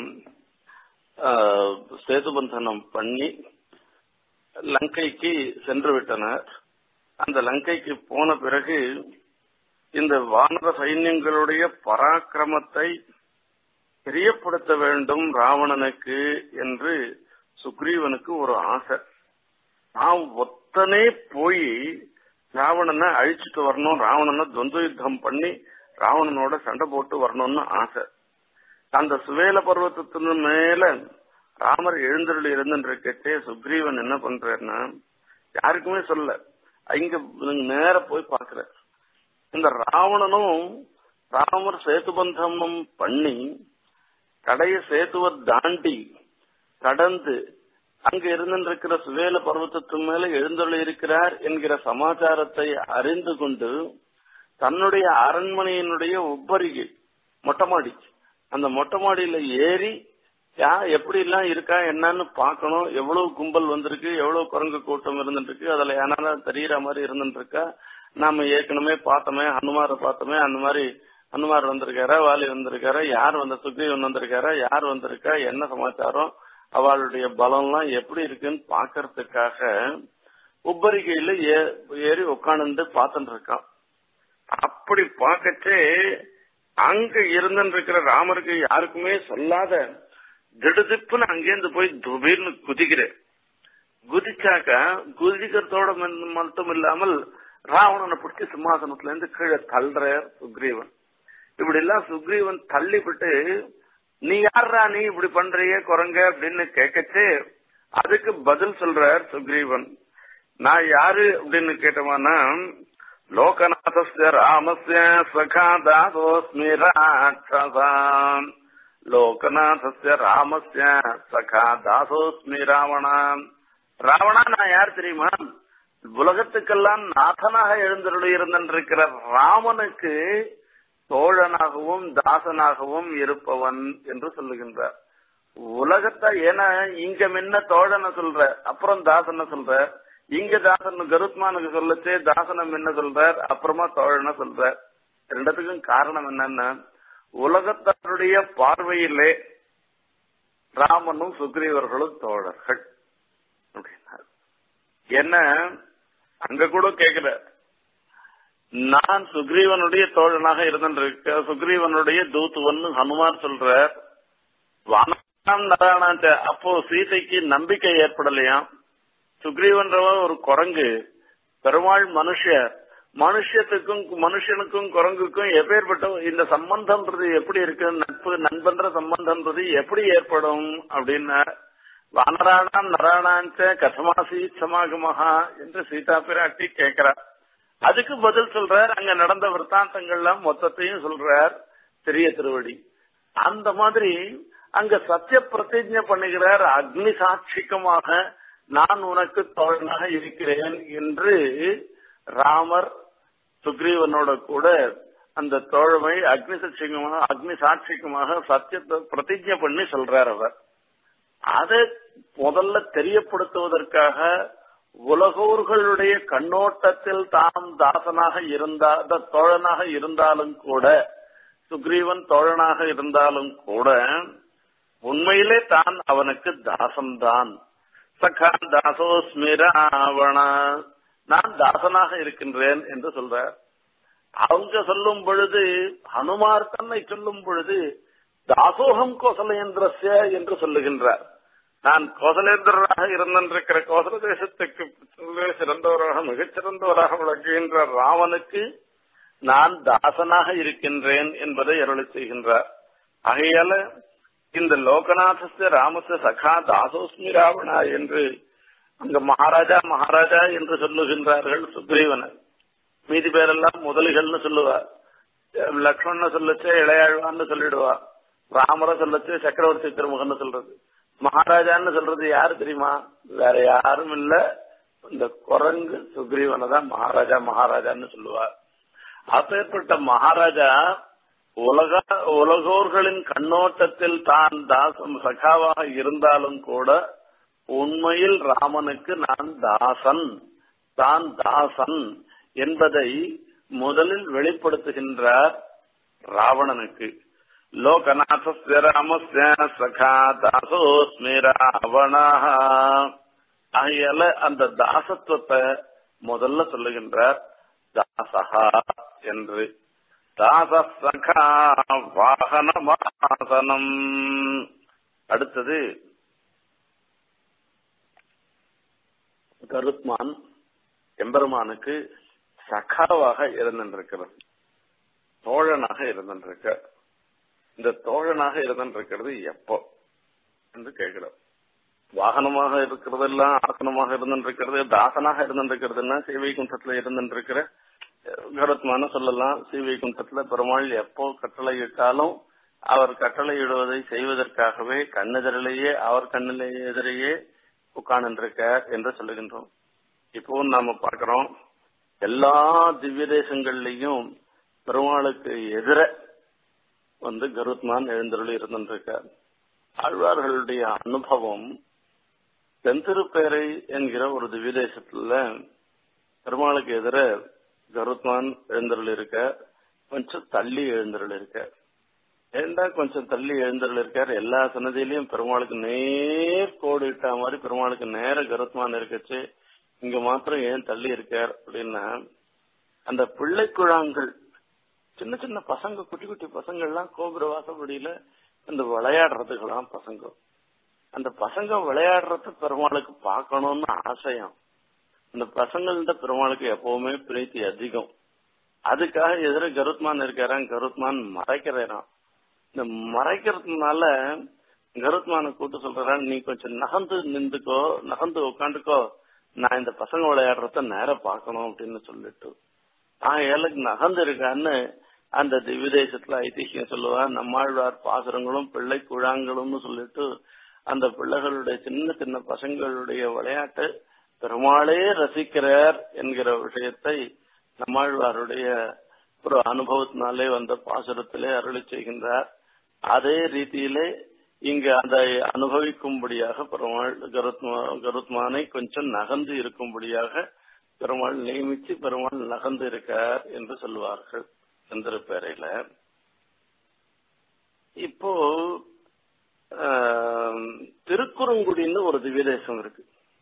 சேதுபந்தனம் பண்ணி லங்கைக்கு சென்று விட்டனர் அந்த லங்கைக்கு போன பிறகு இந்த வானர சைன்யங்களுடைய பராக்கிரமத்தை தெரியப்படுத்த வேண்டும் ராவணனுக்கு என்று சுக்ரீவனுக்கு ஒரு ஆசை நான் ஒத்தனே போய் ராவணனை அழிச்சிட்டு வரணும் ராவணனை துவந்த யுத்தம் பண்ணி ராவணனோட சண்டை போட்டு வரணும்னு ஆசை அந்த சுவேல பர்வத்தத்தின் மேல ராமர் எழுந்தருள் இருந்துருக்கச்சே சுக்ரீவன் என்ன பண்றாருன்னா யாருக்குமே சொல்ல இங்க நேர போய் பாக்குற இந்த ராவணனும் ராமர் சேதுபந்தம் பண்ணி கடைய சேத்துவ தாண்டி கடந்து அங்கு இருந்திருக்கிற சுவேல பர்வத்தத்து மேல எழுந்தொள்ளி இருக்கிறார் என்கிற சமாச்சாரத்தை அறிந்து கொண்டு தன்னுடைய அரண்மனையினுடைய உப்பரிகை மொட்டை மாடி அந்த மொட்டை மாடியில ஏறி யா எப்படி எல்லாம் இருக்கா என்னன்னு பார்க்கணும் எவ்வளவு கும்பல் வந்திருக்கு எவ்வளவு குரங்கு கூட்டம் இருந்துருக்கு அதுல ஏன்னா தெரியற மாதிரி இருந்துட்டு இருக்கா நாம ஏற்கனவே பார்த்தோமே ஹனுமாரை பார்த்தோமே அந்த மாதிரி ஹனுமார் வந்திருக்காரா வாலி வந்திருக்காரா யார் வந்த சுக்ரீவன் வந்திருக்காரா யார் வந்திருக்கா என்ன சமாச்சாரம் அவளுடைய பலம்லாம் எப்படி இருக்குன்னு பாக்கறதுக்காக உப்பரிகையில ஏறி உட்காந்து பார்த்துட்டு இருக்கான் அப்படி பார்க்கச்சே அங்க இருந்துருக்கிற ராமருக்கு யாருக்குமே சொல்லாத திடுதிப்புன்னு அங்கேருந்து போய் துபீர்னு குதிக்கிறேன் குதிச்சாக்க குதிக்கிறதோட மட்டும் இல்லாமல் ராவணனை பிடிச்சி சிம்மாசனத்துல இருந்து கீழே தள்ளுற சுக்ரீவன் இப்படி எல்லாம் சுக்ரீவன் தள்ளிவிட்டு நீ யாரா நீ இப்படி பண்றிய குரங்க அப்படின்னு கேட்கச்சு அதுக்கு பதில் சொல்றார் சுக்ரீவன் நான் யாரு அப்படின்னு கேட்டவானா லோகநாதஸ்ய ராமஸ்ய சகா தாதோஸ்மி ராட்சசான் லோகநாதஸ்ய ராமஸ்ய சகா தாசோஸ்மி ராவணா ராவணா நான் யார் தெரியுமா உலகத்துக்கெல்லாம் நாதனாக எழுந்தருளி இருந்திருக்கிற ராமனுக்கு தோழனாகவும் தாசனாகவும் இருப்பவன் என்று சொல்லுகின்றார் உலகத்தை ஏன்னா இங்க முன்ன தோழனை சொல்ற அப்புறம் தாசனை சொல்ற இங்க தாசன் கருத்மானுக்கு சொல்லச்சே தாசனம் என்ன சொல்றார் அப்புறமா தோழனை சொல்றார் ரெண்டத்துக்கும் காரணம் என்னன்னா உலகத்தாருடைய பார்வையிலே ராமனும் சுக்ரீவர்களும் தோழர்கள் அப்படின்னார் என்ன அங்க கூட கேக்குற நான் சுக்ரீவனுடைய தோழனாக இருந்திருக்க சுக்ரீவனுடைய தூத்துவன் ஹனுமான் சொல்ற வானம் நரானாச்ச அப்போ சீதைக்கு நம்பிக்கை ஏற்படலையாம் சுக்ரீவன்றவன் ஒரு குரங்கு பெருமாள் மனுஷர் மனுஷத்துக்கும் மனுஷனுக்கும் குரங்குக்கும் எப்பேற்பட்ட இந்த சம்பந்தம்ன்றது எப்படி இருக்கு நட்பு நண்பன்ற சம்பந்தம்ன்றது எப்படி ஏற்படும் அப்படின்னா வானராணாம் நராணாஞ்ச கதமாசி சமாகமஹா என்று சீதா பிராட்டி கேட்கிறார் அதுக்கு பதில் சொல்றார் அங்க நடந்த விற்த்தாந்தங்கள்லாம் மொத்தத்தையும் சொல்றார் பெரிய திருவடி அந்த மாதிரி அங்க சத்திய பிரதிஜை பண்ணுகிறார் அக்னி சாட்சிகமாக நான் உனக்கு தோழனாக இருக்கிறேன் என்று ராமர் சுக்ரீவனோட கூட அந்த தோழமை அக்னி சாட்சிகமாக அக்னி சாட்சிகமாக சத்தியத்தை பிரதிஜை பண்ணி சொல்றார் அவர் அதை முதல்ல தெரியப்படுத்துவதற்காக உலகோர்களுடைய கண்ணோட்டத்தில் தாம் தாசனாக இருந்தா தோழனாக இருந்தாலும் கூட சுக்ரீவன் தோழனாக இருந்தாலும் கூட உண்மையிலே தான் அவனுக்கு தாசன்தான் சகா தாசோஸ்மி ராவண நான் தாசனாக இருக்கின்றேன் என்று சொல்றார் அவங்க சொல்லும் பொழுது ஹனுமார் தன்னை சொல்லும் பொழுது தாசோகம் கோசலேந்திரஸ்ய என்று சொல்லுகின்றார் நான் கோசலேந்திரராக இருந்திருக்கிற கோசல தேசத்துக்கு சிறந்தவராக மிகச்சிறந்தவராக விளக்குகின்ற ராவனுக்கு நான் தாசனாக இருக்கின்றேன் என்பதை அருளி செய்கின்றார் ஆகையால இந்த லோகநாதஸ்ய ராமச சகா தாசோஸ்மி ராவணா என்று அங்க மகாராஜா மகாராஜா என்று சொல்லுகின்றார்கள் சுக்ரீவனர் மீதி பேரெல்லாம் முதலிகள்னு சொல்லுவார் லக்ஷ்மண சொல்லச்சே இளையாழ்வான்னு சொல்லிடுவா ராமரை சொல்லச்சு சக்கரவர்த்தி திருமுகன்னு சொல்றது மகாராஜான்னு சொல்றது யாரு தெரியுமா வேற யாரும் இல்ல இந்த குரங்கு சுக்ரீவனை தான் மகாராஜா மகாராஜான்னு சொல்லுவார் அப்பேற்பட்ட மகாராஜா உலக உலகோர்களின் கண்ணோட்டத்தில் தான் தாசம் சகாவாக இருந்தாலும் கூட உண்மையில் ராமனுக்கு நான் தாசன் தான் தாசன் என்பதை முதலில் வெளிப்படுத்துகின்றார் ராவணனுக்கு லோகநாதஸ்ய ராமஸ்ய சகா தாசோஸ்மி ராவணா ஆகையால அந்த தாசத்துவத்தை முதல்ல சொல்லுகின்றார் தாசகா என்று தாச சகா வாகனமாசனம் அடுத்தது கருத்மான் எம்பெருமானுக்கு சகாவாக இருந்திருக்கிறது தோழனாக இருந்திருக்க இந்த தோழனாக இருந்திருக்கிறது எப்போ என்று கேட்கிறோம் வாகனமாக இருக்கிறதெல்லாம் ஆசனமாக இருந்திருக்கிறது தாசனாக இருந்திருக்கிறதுன்னா சீவை குண்டத்துல இருந்திருக்கிற கருத்மான சொல்லலாம் சீவை குண்டத்துல பெருமாள் எப்போ கட்டளை இட்டாலும் அவர் கட்டளை இடுவதை செய்வதற்காகவே கண்ணெதிரிலேயே அவர் கண்ணிலே எதிரையே உட்கார்ந்துருக்க என்று சொல்லுகின்றோம் இப்போ நாம பார்க்கிறோம் எல்லா திவ்ய தேசங்கள்லயும் பெருமாளுக்கு எதிர வந்து கருத்மான் எழுந்தருளி இருந்திருக்கார் ஆழ்வார்களுடைய அனுபவம் தென்திருப்பேரை என்கிற ஒரு திவ்ய தேசத்துல பெருமாளுக்கு எதிர கருத்மான் எழுந்தருள் இருக்க கொஞ்சம் தள்ளி எழுந்தருள் இருக்க ஏண்டா கொஞ்சம் தள்ளி எழுந்தருள் இருக்கார் எல்லா சன்னதியிலையும் பெருமாளுக்கு நேர் கோடு இட்ட மாதிரி பெருமாளுக்கு நேர கருத்மான் இருக்கச்சு இங்க மாத்திரம் ஏன் தள்ளி இருக்கார் அப்படின்னா அந்த பிள்ளை குழாங்கள் சின்ன சின்ன பசங்க குட்டி குட்டி பசங்கள்லாம் கோபுர வாசப்படியில இந்த விளையாடுறதுக்கெல்லாம் பசங்க அந்த பசங்க விளையாடுறது பெருமாளுக்கு பார்க்கணும்னு ஆசையம் அந்த பசங்கள்ட பெருமாளுக்கு எப்பவுமே பிரீத்தி அதிகம் அதுக்காக எதிர கருத்மான் இருக்காரான் கருத்மான் மறைக்கிறாராம் இந்த மறைக்கிறதுனால கருத்மான கூட்டு சொல்றான் நீ கொஞ்சம் நகர்ந்து நின்றுக்கோ நகர்ந்து உட்காந்துக்கோ நான் இந்த பசங்க விளையாடுறத நேர பார்க்கணும் அப்படின்னு சொல்லிட்டு நான் ஏழுக்கு நகர்ந்து இருக்கான்னு அந்த திவ்ய தேசத்துல ஐதிஹியம் சொல்லுவான் நம்மாழ்வார் பாசுரங்களும் பிள்ளை குழாங்களும்னு சொல்லிட்டு அந்த பிள்ளைகளுடைய சின்ன சின்ன பசங்களுடைய விளையாட்டு பெருமாளே ரசிக்கிறார் என்கிற விஷயத்தை நம்மாழ்வாருடைய ஒரு அனுபவத்தினாலே வந்த பாசுரத்திலே அருளி செய்கின்றார் அதே ரீதியிலே இங்கு அதை அனுபவிக்கும்படியாக பெருமாள் கருத்மா கருத்மானை கொஞ்சம் நகர்ந்து இருக்கும்படியாக பெருமாள் நியமிச்சு பெருமாள் நகர்ந்து இருக்கார் என்று சொல்லுவார்கள் சந்திரப்பேரையில இப்போ திருக்குறுங்குடின்னு ஒரு திவ்ய தேசம் இருக்கு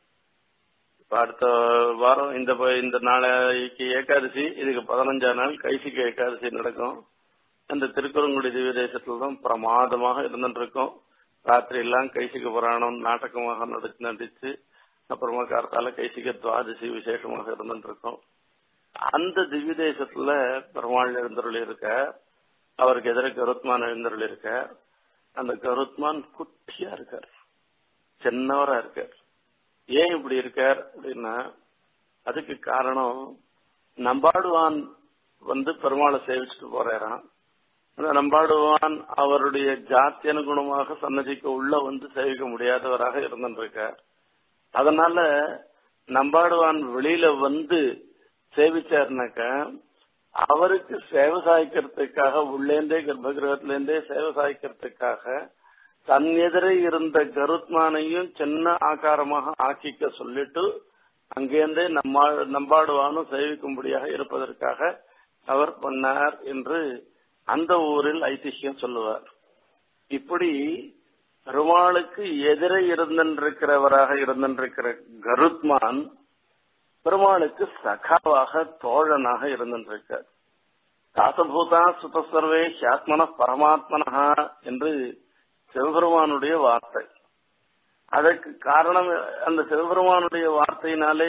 இப்ப அடுத்த வாரம் இந்த இந்த நாளைக்கு ஏகாதசி இதுக்கு பதினஞ்சாம் நாள் கைசிக்கு ஏகாதசி நடக்கும் அந்த திருக்குறங்குடி திவ்ய தேசத்துல தான் பிரமாதமாக இருந்துட்டு இருக்கோம் ராத்திரி எல்லாம் கைசிக புராணம் நாடகமாக நடிச்சு நடிச்சு அப்புறமா கார்த்தால கைசிக துவாதசி விசேஷமாக இருந்துட்டு இருக்கோம் அந்த திவ்ய தேசத்துல பெருமாள் எழுந்தருள் இருக்க அவருக்கு எதிர கருத்மான் எழுந்தருள் இருக்க அந்த கருத்மான் குட்டியா இருக்கார் சின்னவரா இருக்கார் ஏன் இப்படி இருக்கார் அப்படின்னா அதுக்கு காரணம் நம்பாடுவான் வந்து பெருமாளை சேவிச்சுட்டு போறாராம் அந்த நம்பாடுவான் அவருடைய ஜாத்தி அனுகுணமாக சன்னதிக்கு உள்ள வந்து சேவிக்க முடியாதவராக இருந்திருக்கார் அதனால நம்பாடுவான் வெளியில வந்து சேவிச்சாருனாக்க அவருக்கு சேவை சாய்க்கிறதுக்காக உள்ளேந்தே கர்ப்பகிரகத்திலேருந்தே சேவை சாய்க்கிறதுக்காக தன் எதிரே இருந்த கருத்மானையும் சின்ன ஆகாரமாக ஆக்கிக்க சொல்லிட்டு அங்கேருந்தே நம்மா நம்பாடுவானும் சேவிக்கும்படியாக இருப்பதற்காக அவர் பண்ணார் என்று அந்த ஊரில் ஐதிஹ்யம் சொல்லுவார் இப்படி பெருமாளுக்கு எதிரே இருந்திருக்கிறவராக இருந்திருக்கிற கருத்மான் பெருமாளுக்கு சகாவாக தோழனாக இருந்திருக்கார் தாசபூதா சுதசர்வே ஹியாத்மன பரமாத்மனா என்று சிவபெருமானுடைய வார்த்தை அதற்கு காரணம் அந்த சிவபெருமானுடைய வார்த்தையினாலே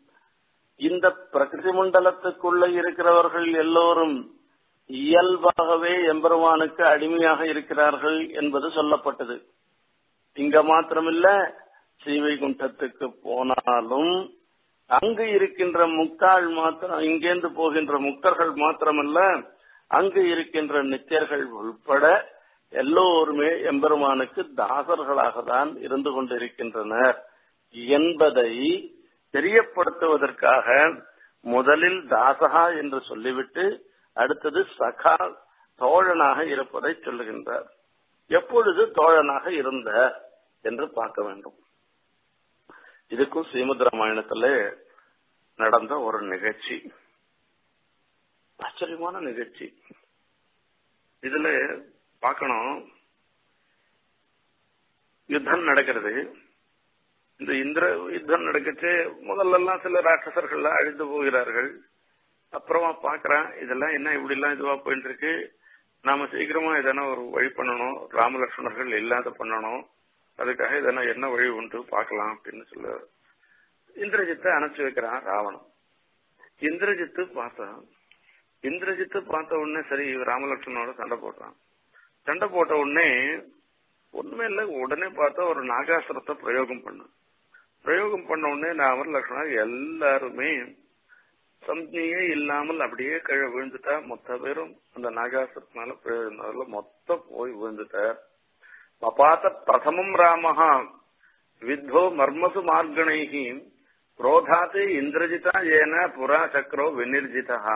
இந்த பிரகிருதி மண்டலத்துக்குள்ள இருக்கிறவர்கள் எல்லோரும் இயல்பாகவே எம்பெருமானுக்கு அடிமையாக இருக்கிறார்கள் என்பது சொல்லப்பட்டது இங்க மாத்திரமில்ல ஸ்ரீவைகுண்டத்துக்கு போனாலும் அங்கு இருக்கின்ற முக்தாள் மாத்திரம் இங்கேந்து போகின்ற முக்தர்கள் மாத்திரமல்ல அங்கு இருக்கின்ற நித்தியர்கள் உள்பட எல்லோருமே எம்பெருமானுக்கு தாசர்களாக தான் இருந்து கொண்டிருக்கின்றனர் என்பதை தெரியப்படுத்துவதற்காக முதலில் தாசகா என்று சொல்லிவிட்டு அடுத்தது சகா தோழனாக இருப்பதை சொல்லுகின்றார் எப்பொழுது தோழனாக இருந்த என்று பார்க்க வேண்டும் இதுக்கும் ஸ்ரீமத் ராமாயணத்துல நடந்த ஒரு நிகழ்ச்சி ஆச்சரியமான நிகழ்ச்சி இதுல பார்க்கணும் யுத்தம் நடக்கிறது இந்த இந்திர யுத்தம் நடக்கச்சு முதல்ல எல்லாம் சில ராட்சசர்கள் அழிந்து போகிறார்கள் அப்புறமா பாக்குறான் இதெல்லாம் என்ன இப்படி எல்லாம் இதுவா போயிட்டு இருக்கு நாம சீக்கிரமா எதனா ஒரு வழி பண்ணணும் ராமலட்சுமணர்கள் இல்லாத பண்ணணும் அதுக்காக இதனா என்ன வழி உண்டு பார்க்கலாம் அப்படின்னு சொல்ல இந்திரஜித்தை அனுப்பிச்சு வைக்கிறான் ராவணன் இந்திரஜித்து பார்த்தான் இந்திரஜித்து பார்த்த உடனே சரி ராமலட்சுமணோட சண்டை போடுறான் சண்டை போட்ட உடனே ஒண்ணுமே இல்ல உடனே பார்த்தா ஒரு நாகாசுரத்தை பிரயோகம் பண்ண பிரயோகம் பண்ண உடனே ராமலட்சுமணர் எல்லாருமே சம்ஜையே இல்லாமல் அப்படியே கீழே விழுந்துட்டா மொத்த பேரும் அந்த நாகாசுரத்தினால பிரயோஜனத்துல மொத்தம் போய் விழுந்துட்டார் பபாத்த பிரதமம் ராமஹா வித்தோ மர்மசு மார்கணைகி குரோதாத்து இந்திரஜிதா ஏன புறா சக்கரோ விநிர்ஜிதா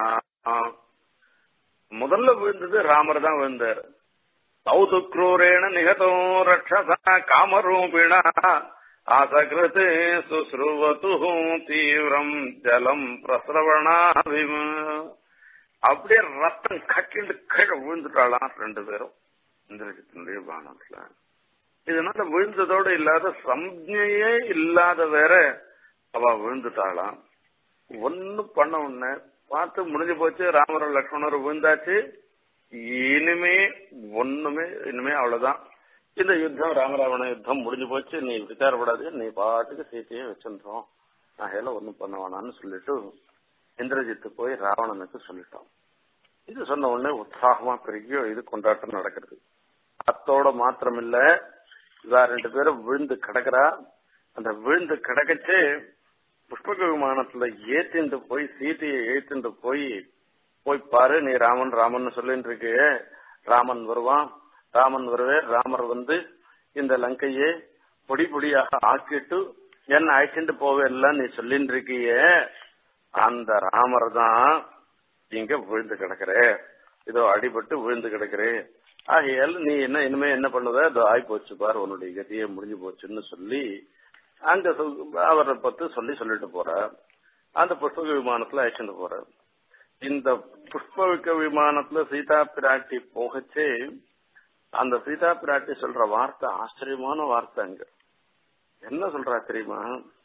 முதல்ல விழுந்தது ராமர் தான் விழுந்தார் சௌது குரூரேண நிகதோ ரட்சசா காமரூபிணா ஆசகிருத் சுஸ்ருவத்து தீவிரம் ஜலம் பிரசரவணாதிம அப்படியே ரத்தம் கட்டிண்டு கீழே விழுந்துட்டாளாம் ரெண்டு பேரும் இந்திரஜித்தினுடைய பானத்துல இதனால விழுந்ததோடு இல்லாத சம்ஞையே இல்லாத வேற அவ விழுந்துட்டாளாம் ஒன்னு பண்ண உடனே பார்த்து முடிஞ்சு போச்சு ராமரும் லக்ஷ்மணரும் விழுந்தாச்சு இனிமே ஒண்ணுமே இனிமே அவ்வளவுதான் இந்த யுத்தம் ராமராவண யுத்தம் முடிஞ்சு போச்சு நீ விசாரப்படாது நீ பாட்டுக்கு சீத்தையே வச்சிருந்தோம் நகையில ஒண்ணும் பண்ண வேணாம்னு சொல்லிட்டு இந்திரஜித்து போய் ராவணனுக்கு சொல்லிட்டோம் இது சொன்ன உடனே உற்சாகமா பெரிய இது கொண்டாட்டம் நடக்கிறது அத்தோட மாத்திரம் இல்ல இவா ரெண்டு பேரும் விழுந்து கிடக்குறா அந்த விழுந்து கிடக்கச்சு புஷ்பக விமானத்துல ஏத்திண்டு போய் சீதையை ஏத்திண்டு போய் போய் பாரு நீ ராமன் ராமன் சொல்லிட்டு இருக்கு ராமன் வருவான் ராமன் வருவே ராமர் வந்து இந்த லங்கையை பொடி பொடியாக ஆக்கிட்டு என்ன அழைச்சிட்டு போவேல்லாம் நீ சொல்லிட்டு இருக்கியே அந்த ராமர் தான் இங்க விழுந்து கிடக்குற இதோ அடிபட்டு விழுந்து கிடக்குறே ஆகையால் நீ என்ன இனிமே என்ன பண்ணுவ அதோ ஆய் போச்சு பார் உன்னுடைய கதியே முடிஞ்சு போச்சுன்னு சொல்லி அங்க அவரை பத்தி சொல்லி சொல்லிட்டு போற அந்த புஷ்பக விமானத்துல அழைச்சிட்டு போற இந்த புஷ்பவிக்க விமானத்துல சீதா பிராட்டி போகச்சு அந்த சீதா பிராட்டி சொல்ற வார்த்தை ஆச்சரியமான வார்த்தை அங்க என்ன சொல்றா தெரியுமா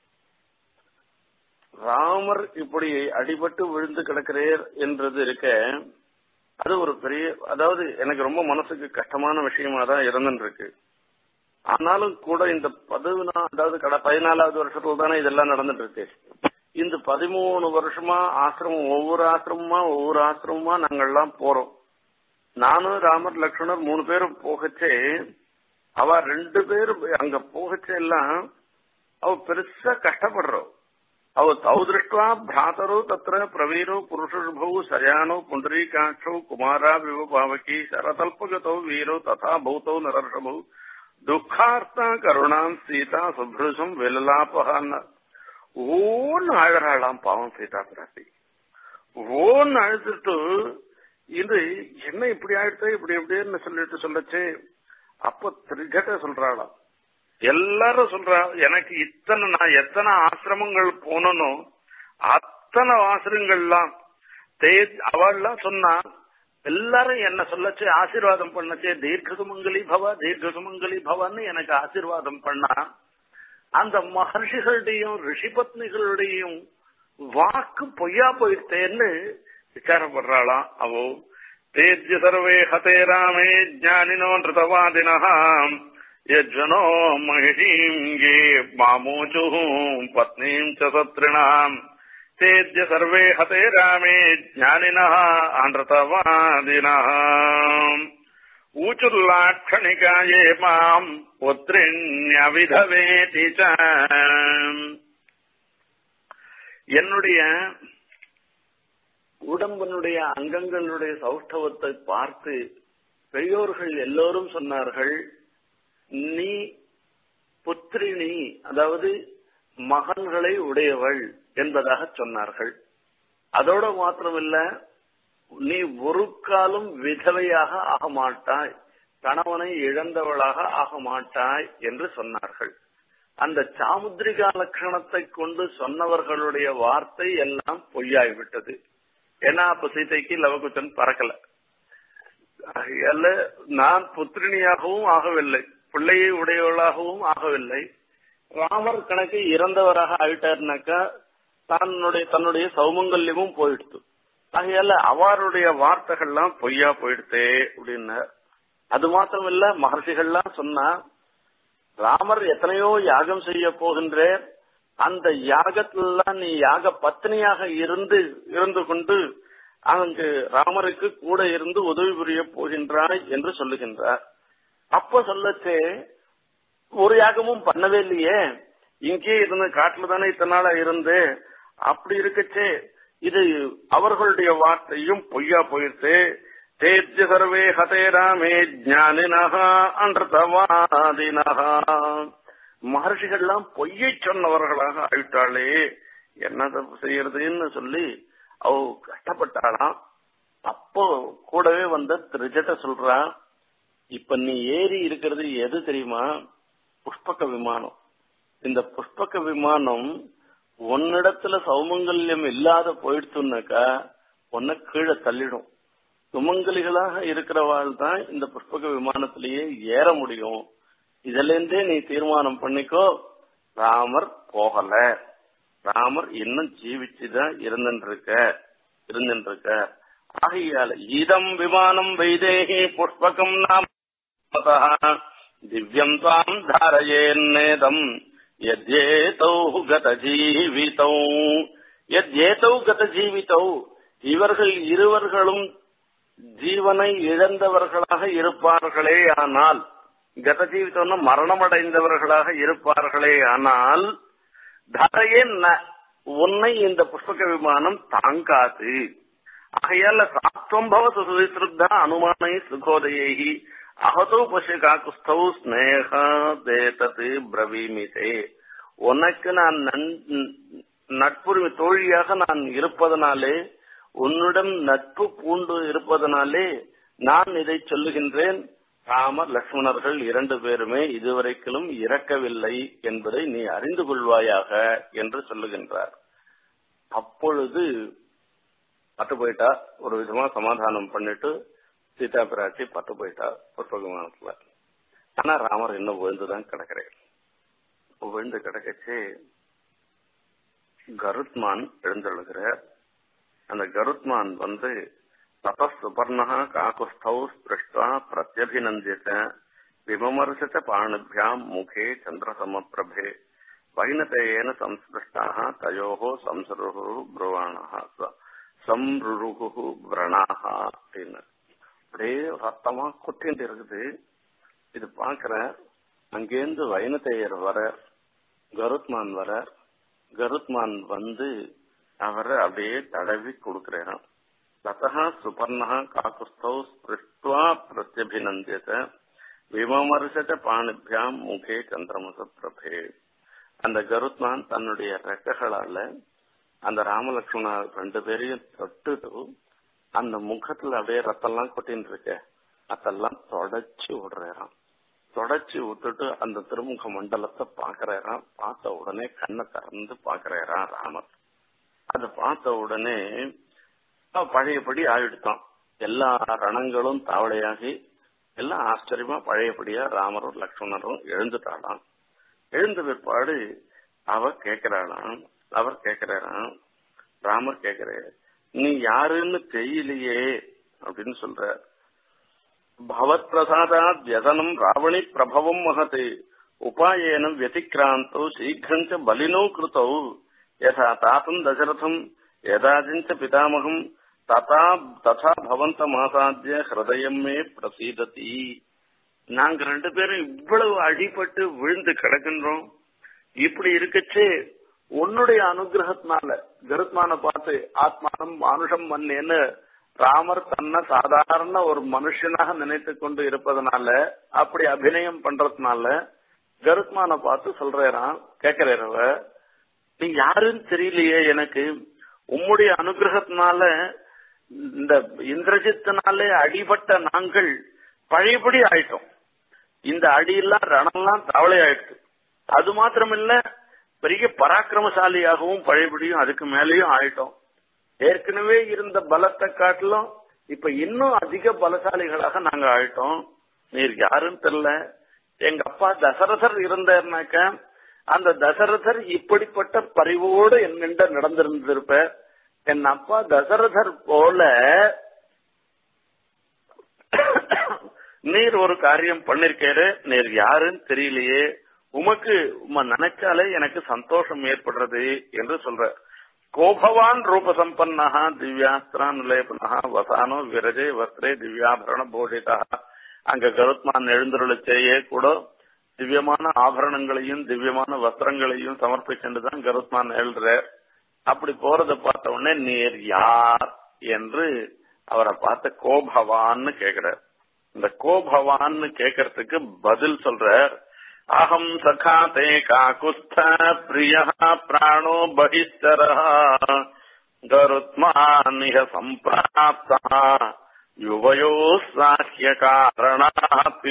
ராமர் இப்படி அடிபட்டு விழுந்து கிடக்கிறேர் என்றது இருக்க அது ஒரு பெரிய அதாவது எனக்கு ரொம்ப மனசுக்கு கஷ்டமான விஷயமா தான் இருந்துருக்கு ஆனாலும் கூட இந்த பதினா அதாவது கட பதினாலாவது வருஷத்துல தானே இதெல்லாம் நடந்துட்டு இருக்கு இந்த பதிமூணு வருஷமா ஆசிரமம் ஒவ்வொரு ஆசிரமமா ஒவ்வொரு ஆசிரமமா நாங்கெல்லாம் போறோம் நானும் ராமர் லக்ஷ்மணர் மூணு பேரும் போகச்சே அவ ரெண்டு பேரும் அங்க போகச்சே எல்லாம் அவ பெருசா கஷ்டப்படுறோம் ಅವು ತೌ ದೃಷ್ಟ ಭ್ರಾತರು ತತ್ರ ಪ್ರವೀರೋ ಪುರುಷರ್ಭೌ ಸಯಾನೋ ಪುಂಡರೀಕಾಕ್ಷೌ ಕುಮಾರಾವಿವ ಪಾವಕಿ ಶರತಲ್ಪಗತೌ ವೀರೋ ತಥಾ ಭೌತೌ ನರರ್ಷಭೌ ದುಃಖಾರ್ಥ ಕರುಣಾಂ சீதா சுப்ருஷம் வெல்லாபகான்னு ஓன்னு அழறாளாம் பாவம் சீதா பிராட்டி ஓன்னு அழுதுட்டு இது என்ன இப்படி ஆயிடுச்சு இப்படி எப்படின்னு சொல்லிட்டு சொல்லச்சு அப்ப திரிகட்ட சொல்றாளாம் எல்லாரும் சொல்றா எனக்கு இத்தனை நான் எத்தனை ஆசிரமங்கள் போனனோ அத்தனை ஆசிரங்கள்லாம் அவள்லாம் சொன்னா எல்லாரும் என்ன சொல்லச்சு ஆசீர்வாதம் பண்ணச்சே தீர்க்க சுமங்கலி பவ தீர்க்க சுமங்கலி பவன்னு எனக்கு ஆசீர்வாதம் பண்ணா அந்த மகர்ஷிகளுடையும் ரிஷிபத்னிகளுடையும் வாக்கு பொய்யா போயிட்டேன்னு விசாரப்படுறாளாம் அவோ தேஜ்ய சர்வே ஹதே ராமே ஜானினோ நிருதவாதினஹாம் यज्वनो महिषीम् ये मामोचुः पत्नीम् च सत्रिणाम् तेद्य सर्वे हते रामे ज्ञानिनः अनृतवादिनः ऊचुर्लाक्षणिका ये माम् पुत्रिण्यविधवेति च என்னுடைய உடம்பனுடைய அங்கங்களுடைய சௌஷ்டவத்தை பார்த்து பெரியோர்கள் எல்லோரும் சொன்னார்கள் நீ புத்திரினி அதாவது மகன்களை உடையவள் என்பதாக சொன்னார்கள் அதோட மாத்திரமில்ல நீ ஒரு காலம் விதவையாக ஆக மாட்டாய் கணவனை இழந்தவளாக ஆக மாட்டாய் என்று சொன்னார்கள் அந்த சாமுத்திரிகா லட்சணத்தை கொண்டு சொன்னவர்களுடைய வார்த்தை எல்லாம் பொய்யாய்விட்டது ஏன்னா அப்ப சீதைக்கு லவகுச்சன் பறக்கல அல்ல நான் புத்திரினியாகவும் ஆகவில்லை பிள்ளையை உடையவளாகவும் ஆகவில்லை ராமர் கணக்கு இறந்தவராக ஆயிட்டாருனாக்கா தன்னுடைய தன்னுடைய சௌமங்கல்யமும் போயிடுத்து ஆகையால அவருடைய வார்த்தைகள்லாம் பொய்யா போயிடுத்தே அப்படின்னார் அது மாத்திரம் இல்ல மகர்ஷிகள்லாம் சொன்னா ராமர் எத்தனையோ யாகம் செய்ய போகின்ற அந்த யாகத்திலாம் நீ யாக பத்னியாக இருந்து இருந்து கொண்டு அங்கு ராமருக்கு கூட இருந்து உதவி புரிய போகின்றாய் என்று சொல்லுகின்றார் அப்ப சொல்லச்சே ஒரு யாகமும் பண்ணவே இல்லையே இங்கே இருந்து காட்டுல தானே இத்தனை நாளா இருந்து அப்படி இருக்கச்சே இது அவர்களுடைய வார்த்தையும் பொய்யா போயிடுச்சு தேஜ்ய சர்வே ஹதே ராமே ஜானினஹா அன்றதவாதினஹா மகர்ஷிகள்லாம் பொய்யை சொன்னவர்களாக ஆயிட்டாளே என்ன தப்பு செய்யறதுன்னு சொல்லி அவ கஷ்டப்பட்டாளாம் அப்போ கூடவே வந்த திருஜட்ட சொல்றா இப்ப நீ ஏறி இருக்கிறது எது தெரியுமா புஷ்பக விமானம் இந்த புஷ்பக விமானம் உன்னிடத்துல சௌமங்கல்யம் இல்லாத போயிடுச்சுன்னாக்கா உன்னை கீழே தள்ளிடும் சுமங்கலிகளாக இருக்கிறவாள் தான் இந்த புஷ்பக விமானத்திலேயே ஏற முடியும் இதுல இருந்தே நீ தீர்மானம் பண்ணிக்கோ ராமர் போகல ராமர் இன்னும் ஜீவிச்சுதான் இருந்துருக்க இருந்துருக்க ஆகையால இதம் விமானம் வைதேகி புஷ்பகம் நாம் திவ்யம் தாம் தாரயேன்னேதம் யத்யேதௌ கத ஜீவிதௌ யத்யேதௌ கத ஜீவிதௌ இவர்கள் இருவர்களும் ஜீவனை இழந்தவர்களாக இருப்பார்களே ஆனால் கத ஜீவிதம்னா மரணமடைந்தவர்களாக இருப்பார்களே ஆனால் தரையே உன்னை இந்த புஷ்பக விமானம் தாங்காது ஆகையால சாத்வம்பவ சுசுவிசிருத்தா அனுமானை சுகோதயை அகதோ பசு காக்குஸ்தௌ ஸ்னேக தேதது பிரவீமிதே உனக்கு நான் நட்புரிமை தோழியாக நான் இருப்பதனாலே உன்னிடம் நட்பு பூண்டு இருப்பதனாலே நான் இதை சொல்லுகின்றேன் ராமர் லக்ஷ்மணர்கள் இரண்டு பேருமே இதுவரைக்கிலும் இறக்கவில்லை என்பதை நீ அறிந்து கொள்வாயாக என்று சொல்லுகின்றார் அப்பொழுது பட்டு போயிட்டா ஒரு விதமா சமாதானம் பண்ணிட்டு சீதா பிராட்டி பட்டு போயிட்டா புஷ்பகமானத்துல ஆனா ராமர் இன்னும் விழுந்துதான் கிடக்கிறேன் விழுந்து கிடக்கச்சு கருத்மான் எழுந்தெழுகிறார் அந்த கருத்மான் வந்து தபசுபர்ணா காக்குஸ்தௌ ஸ்பிருஷ்டா பிரத்யபிநந்தியத விமமர்சித பாணிபியாம் முகே சந்திரசமப்பிரபே வைனதேயேன சம்ஸ்பிருஷ்டாக தயோகோ சம்சருகு புருவாணா சம்ருகு விரணாக அப்படின்னு அப்படியே ரத்தமா கொட்டிட்டு இருக்குது இது பாக்குற அங்கேருந்து வைனதேயர் வர கருத்மான் வர கருத்மான் வந்து அவரை அப்படியே தடவி கொடுக்கிறாராம் ததா சுபர்ணா காக்குஸ்தௌ ஸ்பிருஷ்டுவா பிரத்யபிநந்தியத விமமர்சத பாணிபியாம் முகே சந்திரமச பிரபே அந்த கருத்மான் தன்னுடைய ரெக்கைகளால அந்த ராமலட்சுமண ரெண்டு பேரையும் தொட்டுட்டு அந்த முகத்துல அப்படியே ரத்தம்லாம் கொட்டின்னு இருக்க அதெல்லாம் தொடச்சு விடுறாராம் தொடச்சு விட்டுட்டு அந்த திருமுக மண்டலத்தை பாக்குறாராம் பார்த்த உடனே கண்ணை திறந்து பாக்குறாராம் ராமர் அதை பார்த்த உடனே பழையபடி ஆயிடுத்தான் எல்லா ரணங்களும் தாவளையாகி எல்லாம் ஆச்சரியமா பழையபடியா ராமரும் லக்ஷ்மணரும் எழுந்துட்டாளாம் எழுந்த பிற்பாடு அவ கேக்குறாளாம் அவர் கேக்குறாராம் ராமர் கேக்குறாரு நீ யாருன்னு தெரியலையே அப்படின்னு சொல்ற பவத் பிரசாதாத் வியதனம் ராவணி பிரபவம் மகத் உபாயேன व्यतिक्रान्तौ शीघ्रञ्च बलिनौ कृतौ यथा तातम् दशरथम् यदाचिञ्च पितामहम् ததா ததா பவந்த மாசாத்திய ஹிருதயம் மே பிரசீததி நாங்க ரெண்டு பேரும் இவ்வளவு அடிபட்டு விழுந்து கிடக்கின்றோம் இப்படி இருக்கச்சே உன்னுடைய அனுகிரகத்தினால கருத்மான பார்த்து ஆத்மானம் மானுஷம் மன்னேன்னு ராமர் தன்னை சாதாரண ஒரு மனுஷனாக நினைத்து கொண்டு இருப்பதனால அப்படி அபிநயம் பண்றதுனால கருத்மான பார்த்து சொல்றாராம் கேட்கிறவ நீ யாருன்னு தெரியலையே எனக்கு உம்முடைய அனுகிரகத்தினால இந்த இந்திரஜித்தினாலே அடிபட்ட நாங்கள் பழையபடி ஆயிட்டோம் இந்த அடியெல்லாம் ரணம்லாம் தவளை ஆயிடுச்சு அது மாத்திரமில்ல பெரிய பராக்கிரமசாலியாகவும் பழையபடியும் அதுக்கு மேலேயும் ஆயிட்டோம் ஏற்கனவே இருந்த பலத்தை காட்டிலும் இப்ப இன்னும் அதிக பலசாலிகளாக நாங்க ஆயிட்டோம் நீர் யாருன்னு தெரியல எங்க அப்பா தசரதர் இருந்தாருனாக்க அந்த தசரதர் இப்படிப்பட்ட பரிவோடு என்னிட நடந்திருந்திருப்ப என் அப்பா தசரதர் போல நீர் ஒரு காரியம் பண்ணிருக்காரு நீர் யாருன்னு தெரியலையே உமக்கு உம நினைச்சாலே எனக்கு சந்தோஷம் ஏற்படுறது என்று சொல்ற கோபவான் ரூபசம்பன்னா திவ்யாஸ்திரான் லேபனா வசானோ விரஜே வஸ்திரே திவ்யாபரண போஷிதா அங்க கருத்மான் எழுந்தருளச்சேயே கூட திவ்யமான ஆபரணங்களையும் திவ்யமான வஸ்திரங்களையும் சமர்ப்பிச்சுதான் கருத்மான் எழுற அப்படி போறத பார்த்த உடனே நீர் யார் என்று அவரை பார்த்த கோபவான்னு கேக்குறார் இந்த கோபவான்னு கேக்குறதுக்கு பதில் சொல்ற அகம் சகா தே காக்குஸ்த பிரிய பிராணோ பகிஷ்டர கருத்மானிக சம்பிராப்தா யுவயோ சாக்கிய காரணாத்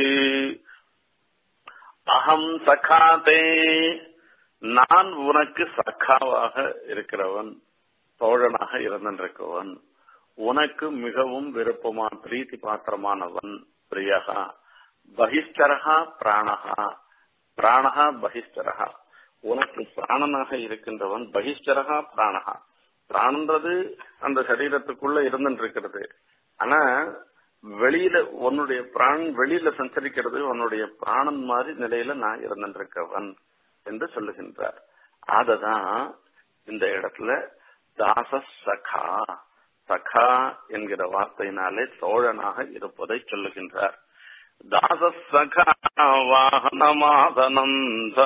அகம் சகாதே நான் உனக்கு சக்காவாக இருக்கிறவன் தோழனாக இருந்திருக்கவன் உனக்கு மிகவும் விருப்பமா பிரீத்தி பாத்திரமானவன் பிரியகா பகிஷ்டரகா பிராணகா பிராணகா பகிஷ்டரகா உனக்கு பிராணனாக இருக்கின்றவன் பகிஷ்டரகா பிராணகா பிராணன்றது அந்த சரீரத்துக்குள்ள இருந்துட்டு இருக்கிறது ஆனா வெளியில உன்னுடைய பிராணன் வெளியில சஞ்சரிக்கிறது உன்னுடைய பிராணன் மாதிரி நிலையில நான் இருந்திருக்கவன் என்று சொல்லுகின்றார் அததான் இந்த இடத்துல தாச சகா சகா என்கிற வார்த்தையினாலே தோழனாக இருப்பதை சொல்லுகின்றார் தாச சகா வாகனமாதனம்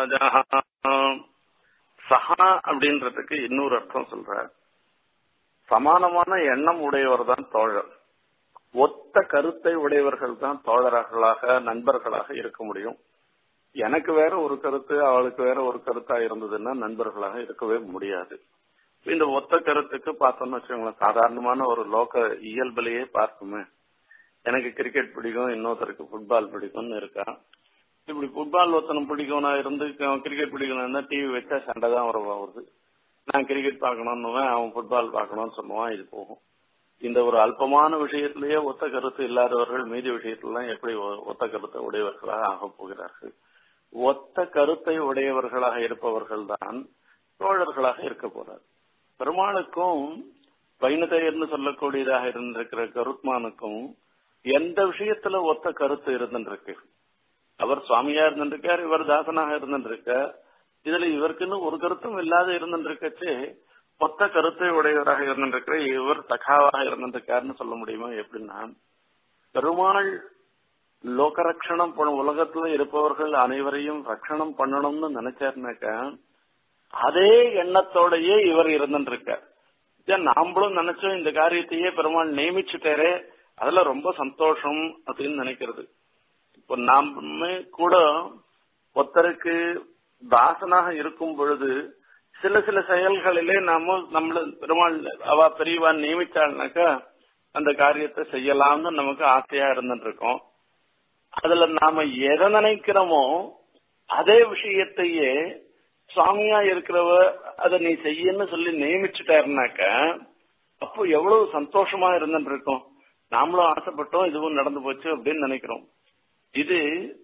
சகா அப்படின்றதுக்கு இன்னொரு அர்த்தம் சொல்றார் சமானமான எண்ணம் உடையவர் தான் தோழர் ஒத்த கருத்தை உடையவர்கள் தான் தோழர்களாக நண்பர்களாக இருக்க முடியும் எனக்கு வேற ஒரு கருத்து அவளுக்கு வேற ஒரு கருத்தா இருந்ததுன்னா நண்பர்களாக இருக்கவே முடியாது இந்த ஒத்த கருத்துக்கு பார்த்தோம்னு வச்சுக்கோங்களேன் சாதாரணமான ஒரு லோக இயல்பிலேயே பார்க்குமே எனக்கு கிரிக்கெட் பிடிக்கும் இன்னொருத்தருக்கு ஃபுட்பால் பிடிக்கும்னு இருக்கா இப்படி ஃபுட்பால் ஒருத்தனம் பிடிக்கும்னா இருந்து கிரிக்கெட் பிடிக்கணும்னா டிவி வச்சா சண்டை தான் வர வருது நான் கிரிக்கெட் பார்க்கணும்னுவேன் அவன் ஃபுட்பால் பார்க்கணும்னு சொல்லுவான் இது போகும் இந்த ஒரு அல்பமான விஷயத்திலேயே ஒத்த கருத்து இல்லாதவர்கள் மீதி விஷயத்திலாம் எப்படி ஒத்த கருத்தை உடையவர்களாக ஆகப் போகிறார்கள் ஒத்த கருத்தை உடையவர்களாக இருப்பவர்கள் தான் தோழர்களாக இருக்க போறார் பெருமாளுக்கும் வைணதையர்னு சொல்லக்கூடியதாக இருந்திருக்கிற கருத்மானுக்கும் எந்த விஷயத்துல ஒத்த கருத்து இருந்துருக்கு அவர் சுவாமியா இருந்திருக்கார் இவர் தாசனாக இருந்திருக்கார் இதுல இவருக்குன்னு ஒரு கருத்தும் இல்லாத இருந்திருக்கச்சு மொத்த கருத்தை உடையவராக இருந்திருக்கிற இவர் தகாவாக இருந்திருக்காருன்னு சொல்ல முடியுமா எப்படின்னா பெருமாள் லோக ரட்சணம் உலகத்துல இருப்பவர்கள் அனைவரையும் ரட்சணம் பண்ணணும்னு நினைச்சாருனாக்க அதே எண்ணத்தோடயே இவர் இருந்திருக்கார் நாமளும் நினைச்சோம் இந்த காரியத்தையே பெருமாள் நியமிச்சுட்டாரே அதுல ரொம்ப சந்தோஷம் அப்படின்னு நினைக்கிறது இப்போ நாம கூட ஒருத்தருக்கு தாசனாக இருக்கும் பொழுது சில சில செயல்களிலே நாம நம்மள பெருமாள் அவ பெரியவா நியமிச்சாள்னாக்கா அந்த காரியத்தை செய்யலாம்னு நமக்கு ஆசையா இருந்துட்டு இருக்கோம் அதுல நாம எதை நினைக்கிறோமோ அதே விஷயத்தையே சுவாமியா இருக்கிறவ அதை நீ செய்யன்னு சொல்லி நியமிச்சுட்டாருனாக்க அப்போ எவ்வளவு சந்தோஷமா இருந்துட்டு இருக்கோம் நாமளும் ஆசைப்பட்டோம் இதுவும் நடந்து போச்சு அப்படின்னு நினைக்கிறோம் இது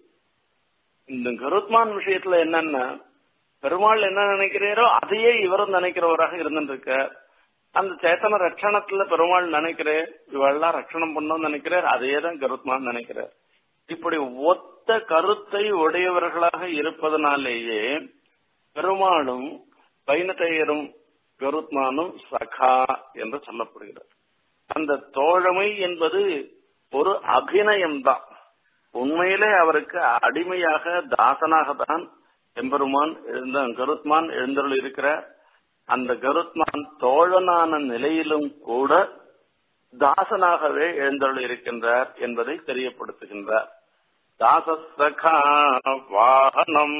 இந்த கருத்மான் விஷயத்துல என்னன்னா பெருமாள் என்ன நினைக்கிறாரோ அதையே இவரும் நினைக்கிறவராக இருந்துட்டு அந்த சேத்தன ரட்சணத்துல பெருமாள் நினைக்கிறேன் இவெல்லாம் ரட்சணம் பண்ணணும்னு நினைக்கிறார் அதையே தான் கருத்மான் நினைக்கிறார் இப்படி ஒத்த கருத்தை உடையவர்களாக இருப்பதனாலேயே பெருமாளும் பைனத்தையரும் கருத்மானும் சகா என்று சொல்லப்படுகிறார் அந்த தோழமை என்பது ஒரு அபிநயம்தான் உண்மையிலே அவருக்கு அடிமையாக தாசனாக தான் எம்பெருமான் எழுந்த கருத்மான் எழுந்தருள் இருக்கிற அந்த கருத்மான் தோழனான நிலையிலும் கூட தாசனாகவே எழுந்தருள் இருக்கின்றார் என்பதை தெரியப்படுத்துகின்றார் தாசசகா வாகனம்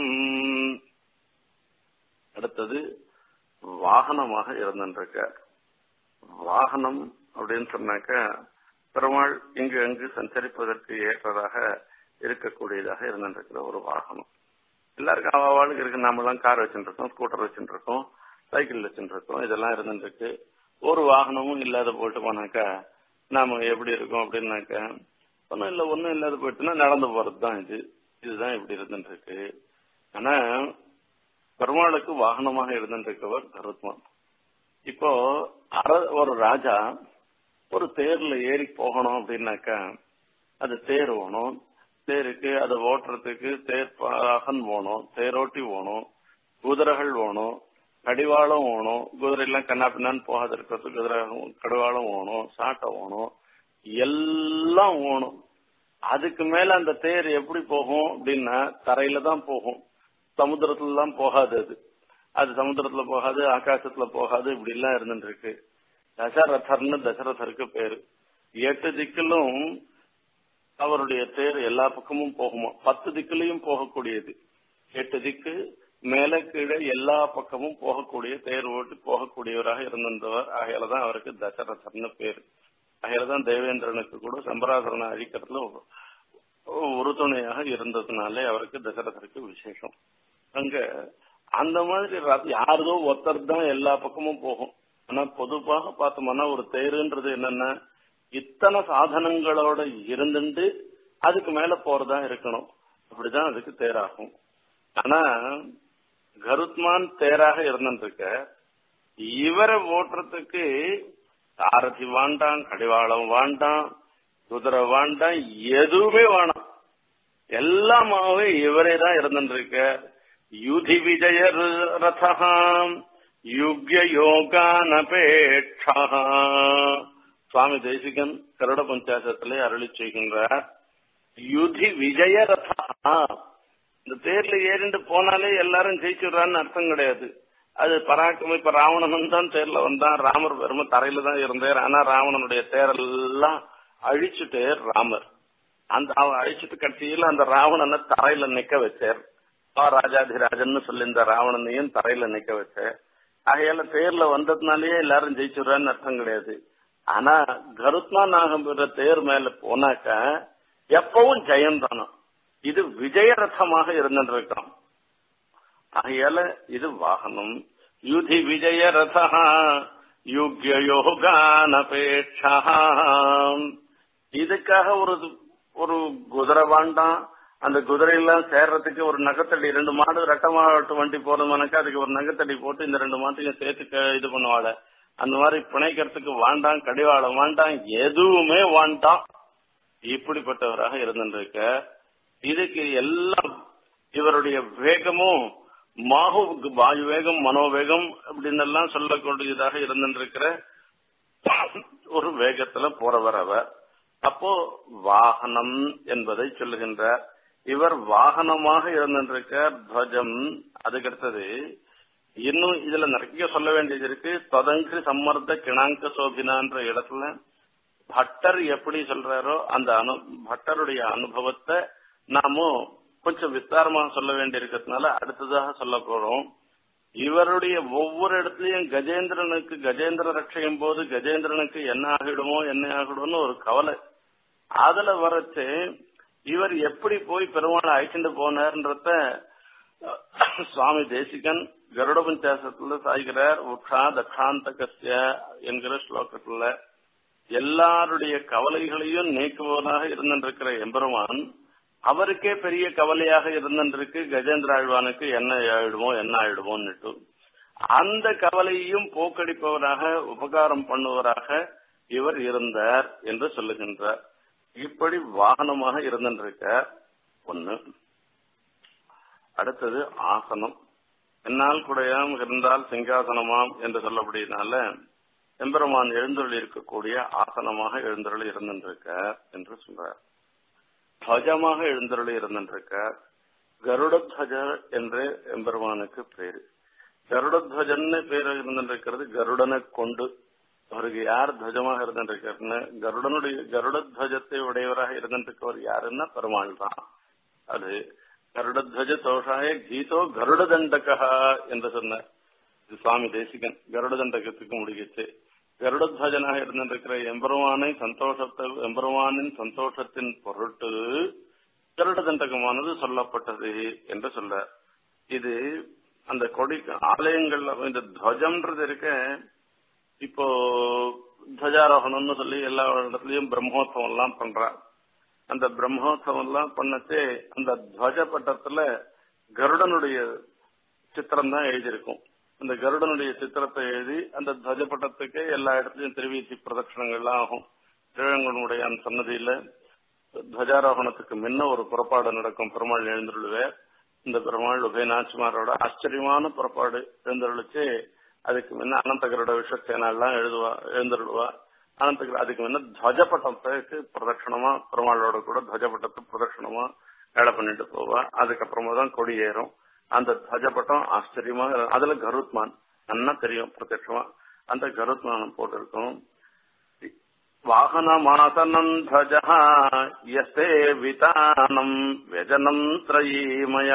அடுத்தது வாகனமாக இருந்திருக்கார் வாகனம் அப்படின்னு சொன்னாக்க பெருமாள் இங்கு அங்கு சஞ்சரிப்பதற்கு ஏற்றதாக இருக்கக்கூடியதாக இருந்திருக்கிற ஒரு வாகனம் எல்லாருக்கும் அவளுக்கு இருக்கு நாமெல்லாம் கார் வச்சுட்டு இருக்கோம் ஸ்கூட்டர் வச்சுட்டு இருக்கோம் சைக்கிள் வச்சுட்டு இருக்கோம் இதெல்லாம் இருந்துருக்கு ஒரு வாகனமும் இல்லாத போயிட்டு போனாக்கா நாம எப்படி இருக்கோம் அப்படின்னாக்கா ஒன்றும் இல்லை ஒன்றும் இல்லாத போயிட்டுன்னா நடந்து போறது தான் இது இதுதான் இப்படி இருந்துட்டு இருக்கு ஆனா பெருமாளுக்கு வாகனமாக இருந்துருக்கவர் கருத்மான் இப்போ அர ஒரு ராஜா ஒரு தேர்ல ஏறி போகணும் அப்படின்னாக்கா அது தேர் வேணும் தேருக்கு அதை ஓட்டுறதுக்கு தேர் பாகன் வேணும் தேரோட்டி வேணும் குதிரைகள் வேணும் கடிவாளம் வேணும் குதிரை எல்லாம் கண்ணா பின்னான்னு போகாத இருக்கிறதுக்கு குதிரை கடிவாளம் வேணும் சாட்டை வேணும் எல்லாம் வேணும் அதுக்கு மேல அந்த தேர் எப்படி போகும் அப்படின்னா தரையில தான் போகும் சமுத்திரத்துல எல்லாம் போகாது அது அது சமுத்திரத்துல போகாது ஆகாசத்துல போகாது இப்படி எல்லாம் இருந்துட்டு இருக்கு தசரதர்னு தசரதருக்கு பேரு எட்டு திக்கிலும் அவருடைய தேர் எல்லா பக்கமும் போகுமா பத்து திக்குலயும் போகக்கூடியது எட்டு திக்கு மேல கீழே எல்லா பக்கமும் போகக்கூடிய தேர் ஓட்டி போகக்கூடியவராக இருந்திருந்தவர் ஆகையாலதான் அவருக்கு தசரதர்னு பேர் ஆகையாலதான் தேவேந்திரனுக்கு கூட சம்பராசரனை அழிக்கிறதுல உறுதுணையாக இருந்ததுனாலே அவருக்கு தசரதருக்கு விசேஷம் அங்க அந்த மாதிரி யாரதோ ஒருத்தர் தான் எல்லா பக்கமும் போகும் ஆனா பொதுவாக பார்த்தோம்னா ஒரு தேருன்றது என்னன்னா இத்தனை சாதனங்களோட இருந்துட்டு அதுக்கு மேல போறதா இருக்கணும் அப்படிதான் அதுக்கு தேராகும் ஆனா கருத்மான் தேராக இருந்துருக்க இவரை ஓட்டுறதுக்கு சாரதி வாண்டாம் கடிவாளம் வாண்டாம் குதிரை வேண்டாம் எதுவுமே வேணாம் எல்லாமாவே இவரே தான் இருந்துருக்க யுதி விஜய ரதம் யுக்ய யோகானபேட்சா சுவாமி தேசிகன் கருட பஞ்சாசத்திலே அருளி செய்கின்றார் யுதி விஜய ரதா இந்த தேர்ல ஏறிண்டு போனாலே எல்லாரும் ஜெயிச்சுடுறான்னு அர்த்தம் கிடையாது அது பராக்கிரமம் இப்ப ராவணன் தான் தேர்ல வந்தான் ராமர் வெறும தரையில தான் இருந்தார் ஆனா ராவணனுடைய தேரெல்லாம் அழிச்சுட்டே ராமர் அந்த அவன் அழிச்சிட்டு கட்சியில அந்த ராவணனை தரையில நிக்க வச்சார் ராஜாதிராஜன் சொல்லி இந்த ராவணனையும் தரையில நிக்க வச்சார் ஆகையால தேர்ல வந்ததுனாலயே எல்லாரும் ஜெயிச்சுடுறான்னு அர்த்தம் கிடையாது ஆனா கருத்மா நாகம்புர தேர் மேல போனாக்கா எப்பவும் ஜெயம் தானோ இது விஜயரதமாக இருந்துருக்கோம் ஆகையால இது வாகனம் யுதி விஜய ரதா யுக்ய யோகானபேட்சா இதுக்காக ஒரு ஒரு குதிரை வாண்டாம் அந்த குதிரையெல்லாம் சேர்றதுக்கு ஒரு நகத்தடி ரெண்டு மாடு ரெட்ட மாட்டு வண்டி போறதுமானக்கா அதுக்கு ஒரு நகத்தடி போட்டு இந்த ரெண்டு மாட்டையும் சேர்த்து இது பண்ணுவாள் அந்த மாதிரி பிணைக்கிறதுக்கு வாண்டாம் கடிவாளம் வாண்டாம் எதுவுமே வாண்டாம் இப்படிப்பட்டவராக இருந்திருக்க இதுக்கு எல்லாம் இவருடைய வேகமும் மாகு வாயு வேகம் மனோவேகம் அப்படின்னு எல்லாம் சொல்லக்கூடியதாக இருந்திருக்கிற ஒரு வேகத்துல போறவர் அவர் அப்போ வாகனம் என்பதை சொல்லுகின்றார் இவர் வாகனமாக இருந்திருக்க துவஜம் அதுக்கடுத்தது இன்னும் இதுல நிறைய சொல்ல வேண்டியது இருக்கு தொதங்கு சம்மர்த்த கிணாங்க சோபினான்ற இடத்துல பட்டர் எப்படி சொல்றாரோ அந்த அனு பட்டருடைய அனுபவத்தை நாமும் கொஞ்சம் விஸ்தாரமாக சொல்ல வேண்டி இருக்கிறதுனால அடுத்ததாக சொல்ல போறோம் இவருடைய ஒவ்வொரு இடத்துலயும் கஜேந்திரனுக்கு கஜேந்திர ரட்சையும் போது கஜேந்திரனுக்கு என்ன ஆகிடுமோ என்ன ஆகிடும்னு ஒரு கவலை அதுல வரச்சு இவர் எப்படி போய் பெருமாளை அழைச்சிட்டு போனார்ன்றத சுவாமி தேசிகன் கருட பஞ்சாசத்துல சாய்கிறார் உஷா தட்சாந்தகசிய என்கிற ஸ்லோகத்துல எல்லாருடைய கவலைகளையும் நீக்குவதாக இருந்திருக்கிற எம்பெருமான் அவருக்கே பெரிய கவலையாக இருந்திருக்கு கஜேந்திர ஆழ்வானுக்கு என்ன ஆயிடுமோ என்ன ஆயிடுமோன்னுட்டு அந்த கவலையையும் போக்கடிப்பவராக உபகாரம் பண்ணுவராக இவர் இருந்தார் என்று சொல்லுகின்றார் இப்படி வாகனமாக இருந்திருக்க ஒண்ணு அடுத்தது ஆசனம் என்னால் குடையாம் இருந்தால் சிங்காசனமாம் என்று சொல்லப்படினால எம்பெருமான் எழுந்தருள் இருக்கக்கூடிய ஆசனமாக எழுந்தருள் இருந்திருக்க என்று சொல்றார் துவஜமாக எழுந்தருள் இருந்திருக்க கருடத்வஜ என்று எம்பெருமானுக்கு பேரு கருடத்வஜன்னு பேர் இருந்திருக்கிறது கருடனை கொண்டு அவருக்கு யார் துவஜமாக இருந்திருக்காருன்னு கருடனுடைய கருடத்வஜத்தை உடையவராக இருந்திருக்கவர் யாருன்னா பெருமாள் தான் அது கருடத்வஜ தோஷாய கீதோ கருட தண்டகா என்று சொன்னார் சுவாமி தேசிகன் கருட தண்டகத்துக்கு முடிகிச்சு கருடத்வஜனாக இருந்திருக்கிற எம்பெருமானை சந்தோஷத்தை எம்பெருமானின் சந்தோஷத்தின் பொருட்டு கருட தண்டகமானது சொல்லப்பட்டது என்று சொல்ல இது அந்த கொடி ஆலயங்கள்ல இந்த துவஜம்ன்றது இருக்க இப்போ துவஜாரோகணம்னு சொல்லி எல்லா இடத்துலயும் பிரம்மோத்சவம் எல்லாம் பண்றா அந்த பிரம்மோத்சவம் எல்லாம் பண்ணச்சே அந்த துவஜ பட்டத்துல கருடனுடைய சித்திரம் தான் எழுதியிருக்கும் அந்த கருடனுடைய சித்திரத்தை எழுதி அந்த துவஜப்பட்டத்துக்கு எல்லா இடத்துலயும் திருவீசி பிரதட்சணங்கள்லாம் ஆகும் திருவங்கனுடைய அந்த சன்னதியில துவஜாரோகணத்துக்கு முன்ன ஒரு புறப்பாடு நடக்கும் பெருமாள் எழுந்துருளுவேர் இந்த பெருமாள் உபயநாச்சிமாரோட ஆச்சரியமான புறப்பாடு எழுந்தருளுச்சு அதுக்கு முன்ன அனந்த கருட விஷசேனாலாம் எழுதுவா எழுந்தருளுவா அனந்த அதுக்கு முன்ன துவஜப்பட்டத்துக்கு பிரதட்சணமா பெருமாளோட கூட துவஜப்பட்டத்தை பிரதட்சணமா வேலை பண்ணிட்டு போவா அதுக்கப்புறமா தான் கொடி ஏறும் அந்த துவஜப்பட்டம் ஆச்சரியமா அதுல கருத்மான் நல்லா தெரியும் பிரத்யட்சமா அந்த கருத்மானம் போட்டிருக்கும் வாகனமாசனம் துவஜ எஸ்தே விதானம் வெஜனம் திரயீமய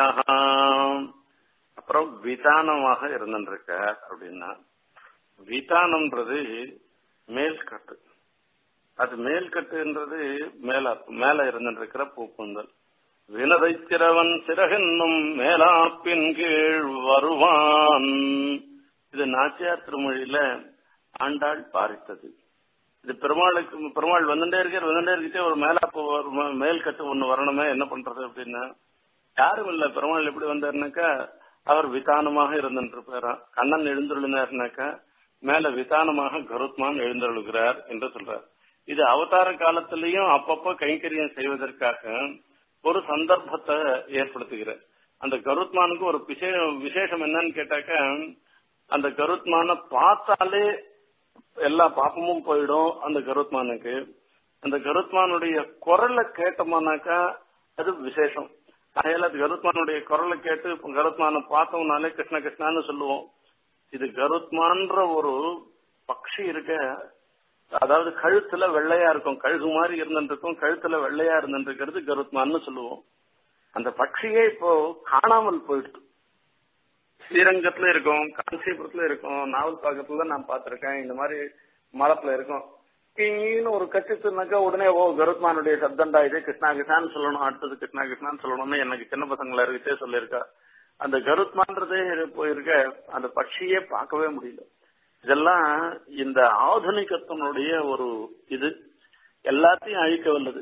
அப்புறம் விதானமாக இருந்துருக்க அப்படின்னா விதானம்ன்றது மேல்கட்டு அது மேல்கட்டுன்றது மேல மேல இருந்துருக்கிற பூப்பந்தல் வினதைத்திரவன் சிறகென்னும் மேலாப்பின் கீழ் வருவான் இது நாச்சியார் திருமொழியில ஆண்டாள் பாரித்தது இது பெருமாளுக்கு பெருமாள் வந்துட்டே இருக்கார் வந்துட்டே இருக்கிட்டே ஒரு மேலாப்பு ஒரு மேல் கட்டு ஒண்ணு வரணுமே என்ன பண்றது அப்படின்னா யாரும் இல்ல பெருமாள் எப்படி வந்தாருனாக்கா அவர் விதானமாக இருந்திருப்பாராம் கண்ணன் எழுந்துள்ளினார்னாக்கா மேல விதானமாக கருத்மான் எழுந்தருளுகிறார் என்று சொல்றார் இது அவதார காலத்திலையும் அப்பப்போ கைங்கரியம் செய்வதற்காக ஒரு சந்தர்ப்பத்தை ஏற்படுத்துகிறார் அந்த கருத்மானுக்கு ஒரு விசேஷம் என்னன்னு கேட்டாக்க அந்த கருத்மான பார்த்தாலே எல்லா பாப்பமும் போயிடும் அந்த கருத்மானுக்கு அந்த கருத்மானுடைய குரலை கேட்டோம்னாக்கா அது விசேஷம் அதனால அது கருத்மானுடைய குரலை கேட்டு கருத்மான பார்த்தோம்னாலே கிருஷ்ண கிருஷ்ணான்னு சொல்லுவோம் இது கருத்மான்ற ஒரு பக்ஷி இருக்க அதாவது கழுத்துல வெள்ளையா இருக்கும் கழுகு மாதிரி இருந்துருக்கும் கழுத்துல வெள்ளையா இருந்துருக்கிறது கருத்மான்னு சொல்லுவோம் அந்த பட்சியே இப்போ காணாமல் போயிடுது ஸ்ரீரங்கத்துல இருக்கும் காஞ்சிபுரத்துல இருக்கும் நாவல் பாக்கத்துல நான் பாத்திருக்கேன் இந்த மாதிரி மரத்துல இருக்கும் கிங்கின்னு ஒரு கச்சித்துனாக்கா உடனே ஓ கருத்மானுடைய சப்தண்டா இது கிருஷ்ணா கிருஷ்ணான்னு சொல்லணும் அடுத்தது கிருஷ்ணா கிருஷ்ணான்னு சொல்லணும்னு எனக்கு சின்ன பசங்கள இருக்கே சொல்லியிருக்கா அந்த கருத்மான்றதே போயிருக்க அந்த பட்சியே பார்க்கவே முடியல இதெல்லாம் இந்த ஆதுனிகத்தினுடைய ஒரு இது எல்லாத்தையும் அழிக்க வல்லது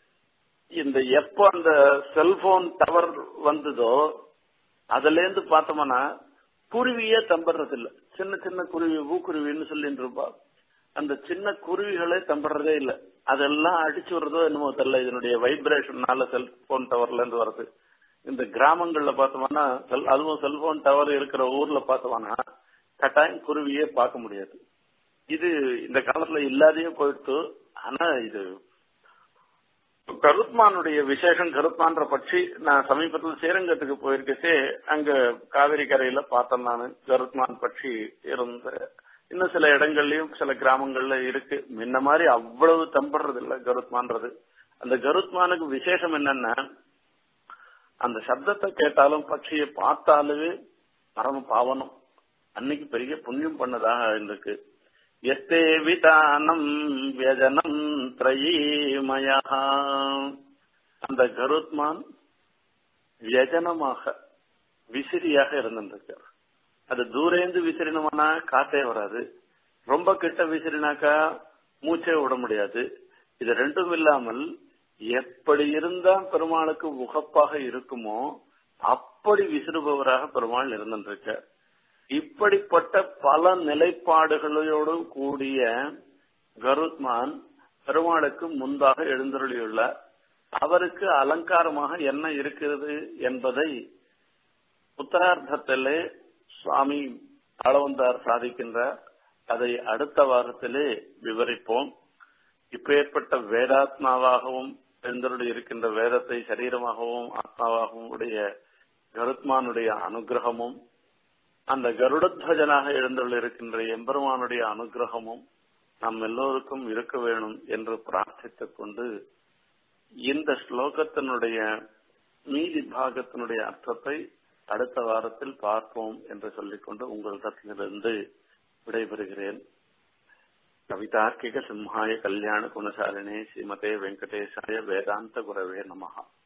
இந்த எப்போ அந்த செல்போன் டவர் வந்ததோ அதுல இருந்து பார்த்தோம்னா குருவியே தம்படுறது இல்ல சின்ன சின்ன குருவி ஊக்குருவின்னு சொல்லிட்டு இருப்பா அந்த சின்ன குருவிகளே தம்படுறதே இல்ல அதெல்லாம் அடிச்சு விடுறதோ என்னமோ தெரியல இதனுடைய வைப்ரேஷன்னால செல்போன் டவர்ல இருந்து வருது இந்த கிராமங்கள்ல பார்த்தோம்னா அதுவும் செல்போன் டவர் இருக்கிற ஊர்ல பார்த்தோம்னா கட்டாயம் குருவியே பார்க்க முடியாது இது இந்த காலத்துல இல்லாதையே போயிடுத்து ஆனா இது கருத்மானுடைய விசேஷம் கருத்மான்ற பட்சி நான் சமீபத்தில் ஸ்ரீரங்கத்துக்கு போயிருக்கச்சே அங்க காவிரி கரையில பார்த்தேன் நான் கருத்மான் பட்சி இருந்த இன்னும் சில இடங்கள்லயும் சில கிராமங்கள்ல இருக்கு முன்ன மாதிரி அவ்வளவு தம்படுறது இல்ல கருத்மான்றது அந்த கருத்மானுக்கு விசேஷம் என்னன்னா அந்த சப்தத்தை கேட்டாலும் பட்சியை பார்த்தாலுமே பரம பாவனம் அன்னைக்கு பெரிய புண்ணியம் பண்ணதாக இருந்திருக்கு எஸ்தே விதானம் வியஜனம் திரயீமயா அந்த கருத்மான் வியஜனமாக விசிறியாக இருந்திருக்கார் அது தூரேந்து விசிறினோம்னா காத்தே வராது ரொம்ப கிட்ட விசிறினாக்கா மூச்சே விட முடியாது இது ரெண்டும் இல்லாமல் எப்படி இருந்தா பெருமாளுக்கு உகப்பாக இருக்குமோ அப்படி விசிறுபவராக பெருமாள் இருந்திருக்கார் இப்படிப்பட்ட பல நிலைப்பாடுகளோடு கூடிய கருத்மான் பெருமாளுக்கு முன்பாக எழுந்தருளியுள்ளார் அவருக்கு அலங்காரமாக என்ன இருக்கிறது என்பதை உத்தரார்த்தத்திலே சுவாமி அளவந்தார் சாதிக்கின்றார் அதை அடுத்த வாரத்திலே விவரிப்போம் இப்பேற்பட்ட வேதாத்மாவாகவும் எழுந்தருளி இருக்கின்ற வேதத்தை சரீரமாகவும் ஆத்மாவாகவும் உடைய கருத்மானுடைய அனுகிரகமும் அந்த கருடத்வஜனாக எழுந்துள்ள இருக்கின்ற எம்பெருமானுடைய அனுகிரகமும் நம் எல்லோருக்கும் இருக்க வேணும் என்று பிரார்த்தித்துக் கொண்டு இந்த ஸ்லோகத்தினுடைய மீதி பாகத்தினுடைய அர்த்தத்தை அடுத்த வாரத்தில் பார்ப்போம் என்று சொல்லிக்கொண்டு உங்களிடத்திலிருந்து விடைபெறுகிறேன் கவிதார்க்கிக சிம்ஹாய கல்யாண குணசாலினே ஸ்ரீமதே வெங்கடேசாய வேதாந்த குரவே நமகா